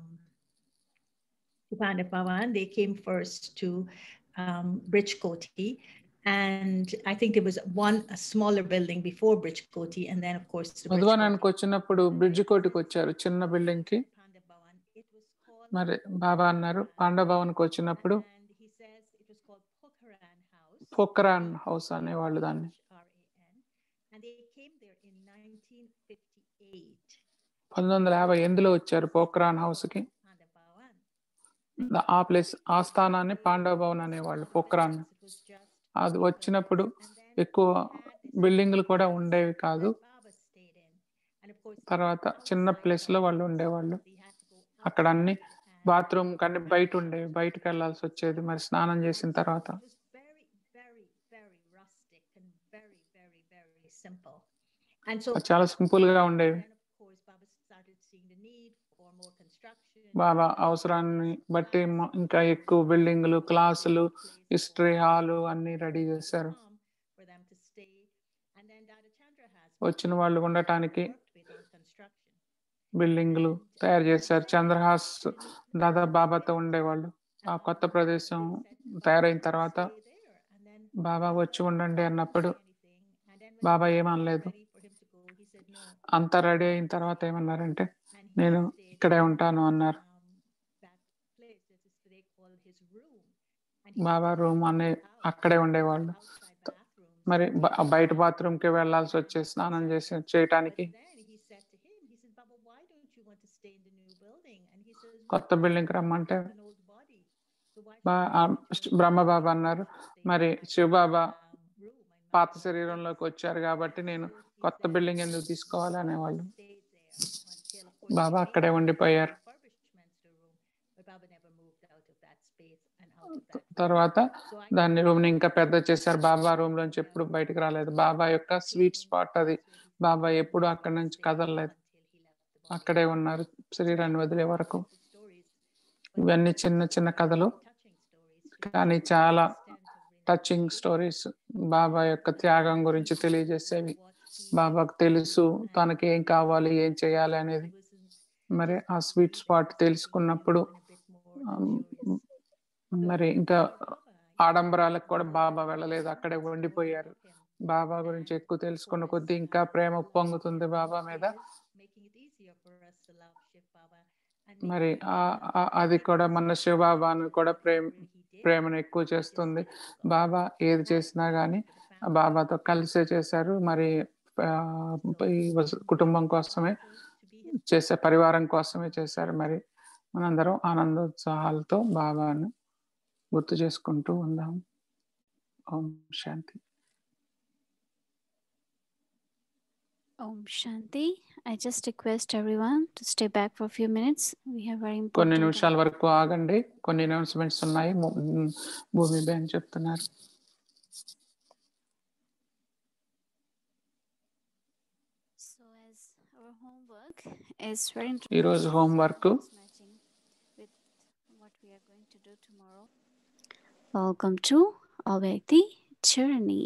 to Pandavavan. They came first to um, Bridge Koti. And I think there was one a smaller building before Bridge Koti, and then of course the Bridge మధువనానికి Koti. వచ్చినప్పుడు బ్రిడ్జ్ కోటికి వచ్చారు చిన్న బిల్డింగ్ కి Pandavavan. It was called మరి బాబా అన్నారు పాండభవన్కి వచ్చినప్పుడు and he says it was called Pokhran House. Pokhran House అనేవాళ్ళు దాన్ని H-R-A-N. And they came there in 1958. పంతొమ్మిది వందల యాభై ఎనిమిదిలో వచ్చారు పోక్రాన్ హౌస్ కి Pandavavan. ఆ ప్లేస్ ఆ స్థానాన్ని పాండవ భవన్ అనేవాళ్ళు పోక్రాన్ It was just అది వచ్చినప్పుడు and then ఎక్కువ had this బిల్డింగ్లు కూడా house ఉండేవి కాదు that Baba stayed in. And of course, తర్వాత చిన్న outside ప్లేస్ లో the వాళ్ళు house, ఉండేవాళ్ళు they had to go అక్కడ అన్ని outside and బాత్రూమ్ కన్నీ బయట ఉండేవి బయటకు వెళ్ళాల్సి వచ్చేది మరి స్నానం చేసిన తర్వాత It was very, very, very rustic and very, very, very simple. And so, అది చాలా సింపుల్ గా ఉండేవి then of course, Baba started seeing the need for more construction. బాబా అవసరాన్ని బట్టి మ- ఇంకా ఎక్కువ బిల్డింగ్లు క్లాసులు హిస్టరీ హాలు అన్ని రెడీ చేశారు For them to stay. And then Dada Chandra has వచ్చిన వాళ్ళు ఉండటానికి worked with on construction. బిల్డింగ్లు తయారు చేశారు చంద్రహాస్ దాదాపు బాబాతో ఉండేవాళ్ళు ఆ కొత్త ప్రదేశం తయారైన తర్వాత బాబా వచ్చి ఉండండి అన్నప్పుడు బాబా ఏమనలేదు అంతా రెడీ అయిన తర్వాత ఏమన్నారంటే నేను ఇక్కడే ఉంటాను అన్నారు బాబా రూమ్ అనే అక్కడే ఉండేవాళ్ళు మరి బ- బయట బాత్రూమ్ కి వెళ్ళాల్సి వచ్చే స్నానం చేసి చేయటానికి కొత్త బిల్డింగ్ రమ్మంటే బా- ఆ బ్రహ్మ బాబా అన్నారు మరి శివబాబా పాత శరీరంలోకి వచ్చారు కాబట్టి నేను కొత్త బిల్డింగ్ ఎందుకు తీసుకోవాలి అనేవాళ్ళు బాబా అక్కడే ఉండిపోయారు తర్వాత దాన్ని రూమ్ ని ఇంకా పెద్ద చేశారు బాబా రూమ్ లోంచి ఎప్పుడు బయటకు రాలేదు బాబా యొక్క స్వీట్ స్పాట్ అది బాబా ఎప్పుడు అక్కడి నుంచి కదలలేదు అక్కడే ఉన్నారు శరీరాన్ని వదిలే వరకు ఇవన్నీ చిన్న చిన్న కథలు కానీ చాలా టచింగ్ స్టోరీస్ బాబా యొక్క త్యాగం గురించి తెలియజేసేవి బాబాకు తెలుసు తనకి ఏం కావాలి ఏం చేయాలి అనేది మరి ఆ స్వీట్ స్పాట్ తెలుసుకున్నప్పుడు ఆమ్, మరి ఇంకా ఆడంబరాలకు కూడా బాబా వెళ్ళలేదు అక్కడే ఉండిపోయారు బాబా గురించి ఎక్కువ తెలుసుకున్న కొద్దీ ఇంకా ప్రేమ పొంగుతుంది బాబా మీద మరి ఆ- ఆ- అది కూడా మన శివబాబాను కూడా ప్రేమ ప్రేమను ఎక్కువ చేస్తుంది బాబా ఏది చేసినా గానీ ఆ బాబాతో కలిసే చేశారు మరి ఆ, ఈ వస- కుటుంబం కోసమే చేసే పరివారం కోసమే చేశారు మరి మనందరం ఆనందోత్సాహాలతో బాబాను గుర్తు చేసుకుంటూ ఉందాం ఓం Shanti Om Shanti. I just request everyone to stay back for a few minutes. We have very కొన్ని important. నిమిషాల వరకు ఆగండి కొన్ని అనౌన్స్మెంట్స్ ఉన్నాయి ము- మ్, భూమి బేన్ చెప్తున్నారు So as our homework is very ఈ రోజు homework interesting, matching with what we are going to do tomorrow. Welcome to Avyakti Journey.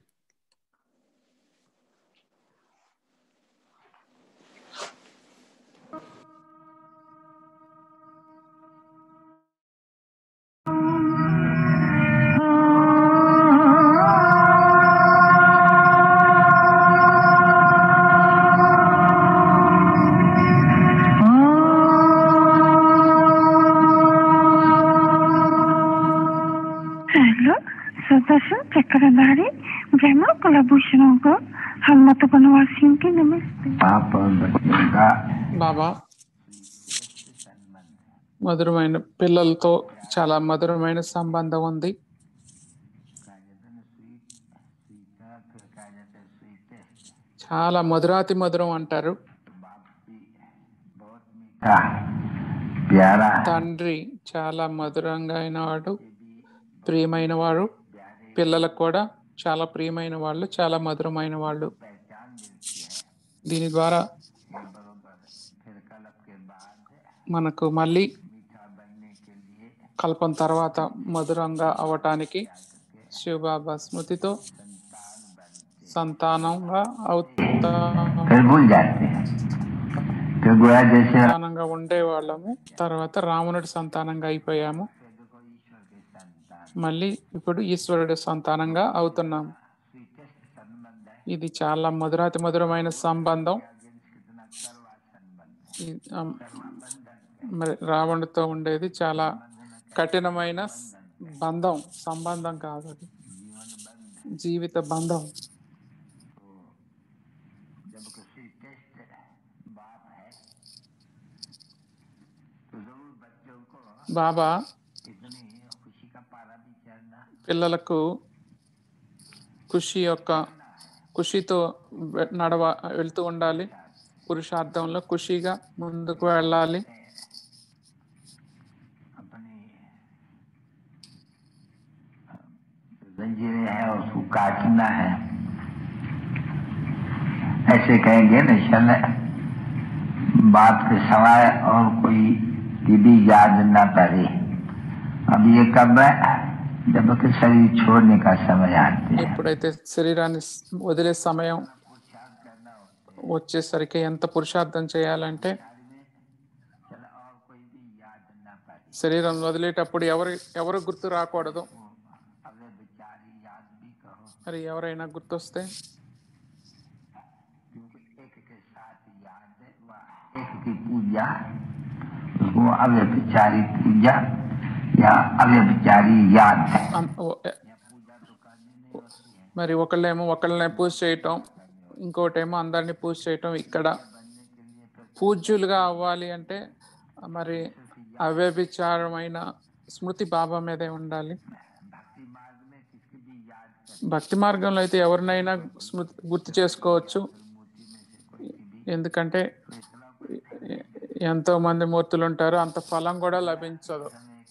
Hello, सदस्य चक्रधारी जैनो कुलभूषणों को हम मत वनवासियों की नमस्ते पाप बच्चों का బాబా మధురమైన పిల్లలతో చాలా మధురమైన సంబంధం ఉంది చాలా మధురాతి మధురం అంటారు मीठा प्यारा है తండ్రి చాలా మధురంగా అయినవాడు ప్రియమైన వాడు పిల్లలకు కూడా చాలా ప్రియమైన వాళ్ళు చాలా మధురమైన వాళ్ళు దీని ద్వారా ये बरोबर फिर कलप के बाद మనకు మళ్ళీ मीठा बनने के लिए కల్పం తర్వాత మధురంగా అవటానికి శివబాబా స్మృతితో సంతానంగా అవుతా फिर भूल जाते हैं तो गोया जैसे సంతానంగా ఉండేవాళ్ళము తర్వాత రావణుడి సంతానంగా అయిపోయాము देखो ईश्वर के संतान మళ్ళీ ఇప్పుడు ఈశ్వరుడి సంతానంగా అవుతున్నాము स्वीटेस्ट संबंध है ఇది చాలా మధురాతి మధురమైన సంబంధం अगेंस्ट कितना कड़वा संबंध है ఈ, ఆ, మరి రావణుడితో ఉండేది చాలా కఠినమైన స్- బంధం సంబంధం కాదు అది जीवन बंध జీవిత బంధం तो जब स्वीटेस्ट बाप है तो जरूर बच्चों को బాబా इतनी खुशी का पारा भी चढ़ना పిల్లలకు ఖుషి యొక్క ఖుషితో వె- నడవ వెళ్తూ ఉండాలి పురుషార్థంలో ఖుషిగా ముందుకు వెళ్ళాలి अपनी जंजीरें हैं उसको काटना है ऐसे कहेंगे न चल बात के सवाय और कोई की भी याद न करे अब ये कब है जब कि शरीर छोड़ने का समय आते हैं ఎప్పుడైతే శరీరాన్ని స్- వదిలే సమయం వచ్చేసరికి ఎంత పురుషార్థం చేయాలంటే శరీరం వదిలేటప్పుడు ఎవరు ఎవరు గుర్తు రాకూడదు अगर बेचारी याद भी कहो మరి ఎవరైనా గుర్తొస్తే क्योंकि एक के साथ याद है वह एक की पूजा उसको अव्यभिचारी पूजा या अव्यभिचारी याद है అం- ఓ- ఎ- మరి ఒకళ్ళేమో ఒకళ్ళనే పూజ చేయటం ఇంకోటేమో అందరినీ పూజ చేయటం ఇక్కడ పూజ్యులుగా అవ్వాలి అంటే మరి అవ్యభిచారమైన స్మృతి బాబా మీదే ఉండాలి భక్తి మార్గంలో అయితే ఎవరినైనా స్మృతి గుర్తు చేసుకోవచ్చు ఎందుకంటే ఎ- ఎంతో మంది మూర్తులు ఉంటారు అంత ఫలం కూడా లభించదు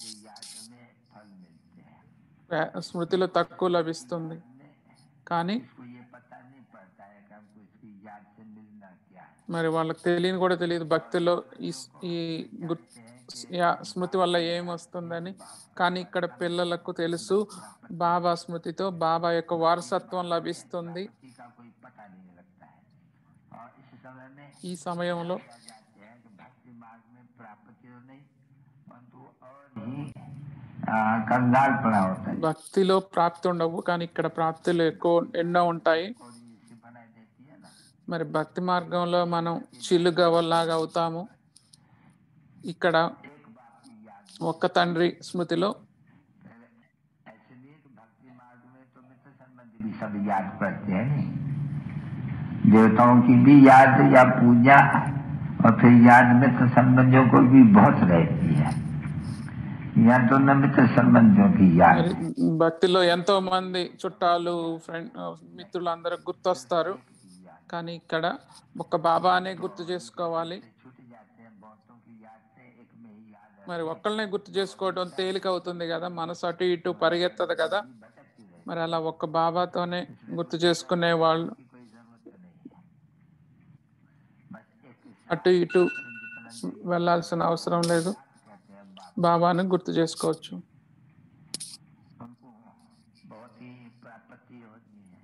వే- స్మృతిలో తక్కువ లభిస్తుంది కానీ इसको ये पता नहीं पड़ता है कि हमको इसकी याद से मिलना क्या है మరి వాళ్ళకి తెలియని కూడా తెలియదు భక్తిలో ఈ స్- ఈ గుర్- యా- స్మృతి వల్ల ఏం వస్తుందని కానీ ఇక్కడ పిల్లలకు తెలుసు బాబా స్మృతితో బాబా యొక్క వారసత్వం లభిస్తుంది किसी का कोई पता नहीं लगता है और इस समय में ఈ సమయంలో कहा जाते हैं कि भक्ति मार्ग में प्राप्ति तो नहीं परंतु और ही आ, कंगालपना होता है భక్తిలో ప్రాప్తి ఉండవు కానీ ఇక్కడ ప్రాప్తులు ఎక్కువ ఎన్నో ఉంటాయి और इसी बनाई देती है ना మరి భక్తి మార్గంలో మనం చిల్లుగవల్లాగా అవుతాము ఇక్కడ ఒక్క తండ్రి స్మృతిలో ऐसे नहीं कि भक्ति मार्ग में तो मित्र संबंधी भी सब याद करते हैं नहीं देवताओं की भी याद या पूजा और फिर याद मित्र संबंधियों को भी बहुत रहती है या तो न मित्र संबंधियों की याद మరి భక్తిలో ఎంతో మంది చుట్టాలు ఫ్రెండ్ మిత్రులు అందరూ గుర్తొస్తారు కానీ ఇక్కడ ఒక బాబానే గుర్తు చేసుకోవాలి छूट जाते हैं बहुतों की याद से एक में ही याद है మరి ఒక్కళ్ళనే గుర్తు చేసుకోవడం తేలిక అవుతుంది కదా మనసు అటు ఇటు పరిగెత్తదు కదా మరి అలా ఒక్క బాబాతోనే గుర్తు చేసుకునే వాళ్ళు कोई जरूरत नहीं है बस एक అటు ఇటు వెళ్ళాల్సిన అవసరం లేదు कहते हैं बाप బాబాను గుర్తు చేసుకోవచ్చు उनको बहुत ही प्राप्ति होती है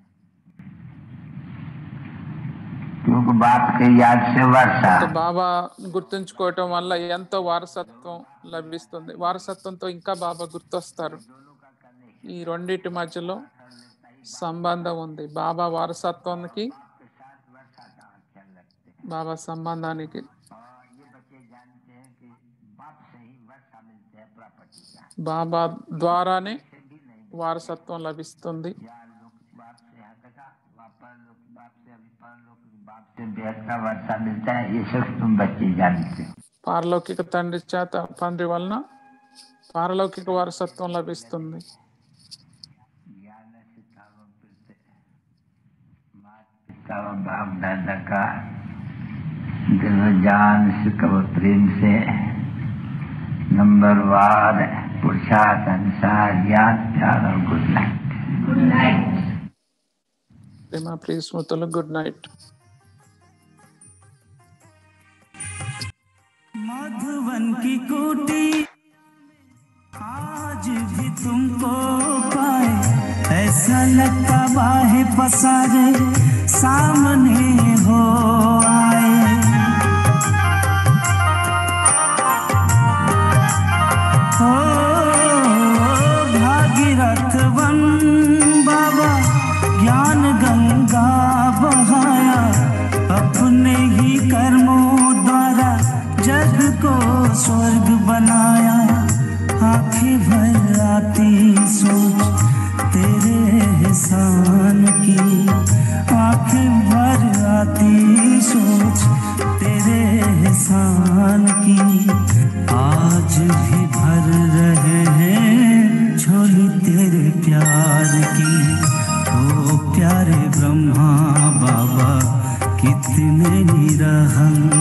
क्योंकि बाप के याद से वर्षा అంటే బాబా గుర్తుంచుకోవటం వల్ల ఎంతో వారసత్వం లభిస్తుంది వారసత్వంతో ఇంకా బాబా గుర్తొస్తారు ఈ రెండింటి మధ్యలో సంబంధం ఉంది బాబా వారసత్వానికి के साथ वर्षा का ख्याल रखते हैं బాబా సంబంధానికి और ये बच्चे जानते हैं कि बाप से ही वर्षा मिलते हैं प्रॉपर्टी का బాబా ద్వారానే से भी नहीं వారసత్వం లభిస్తుంది या लोक बाप से हद का वापर लोक बाप से अभी पर लोक बाप से बेहद का वर्षा मिलता है ये सब तुम बच्चे जानते हो పారలౌకిక తండ్రి చేత తండ్రి వలన పారలౌకిక వారసత్వం లభిస్తుంది ज्ञान सितारों पिते मात पिता व बाप दादा का दिल जान सिकव प्रेम से नंबरवार पुरुषार्थ अनुसार याद प्यार और गुड नाइट ప్రేమ ప్రియ స్మృతులు గుడ్ నైట్ मधुवन की कुटी आज भी तुमको पाए ऐसा लगता बाहे पसारे सामने हो आए ओ भागीरथ वन बाबा ज्ञान गंगा बहाया अपने ही कर्मों द्वारा जग को स्वर्ग बनाया आंखें भर आती सोच तेरे एहसान की आंखें भर आती सोच तेरे एहसान की आज भी भर रहे हैं झोली तेरे प्यार की ओ प्यारे ब्रह्मा बाबा कितने निरहंकार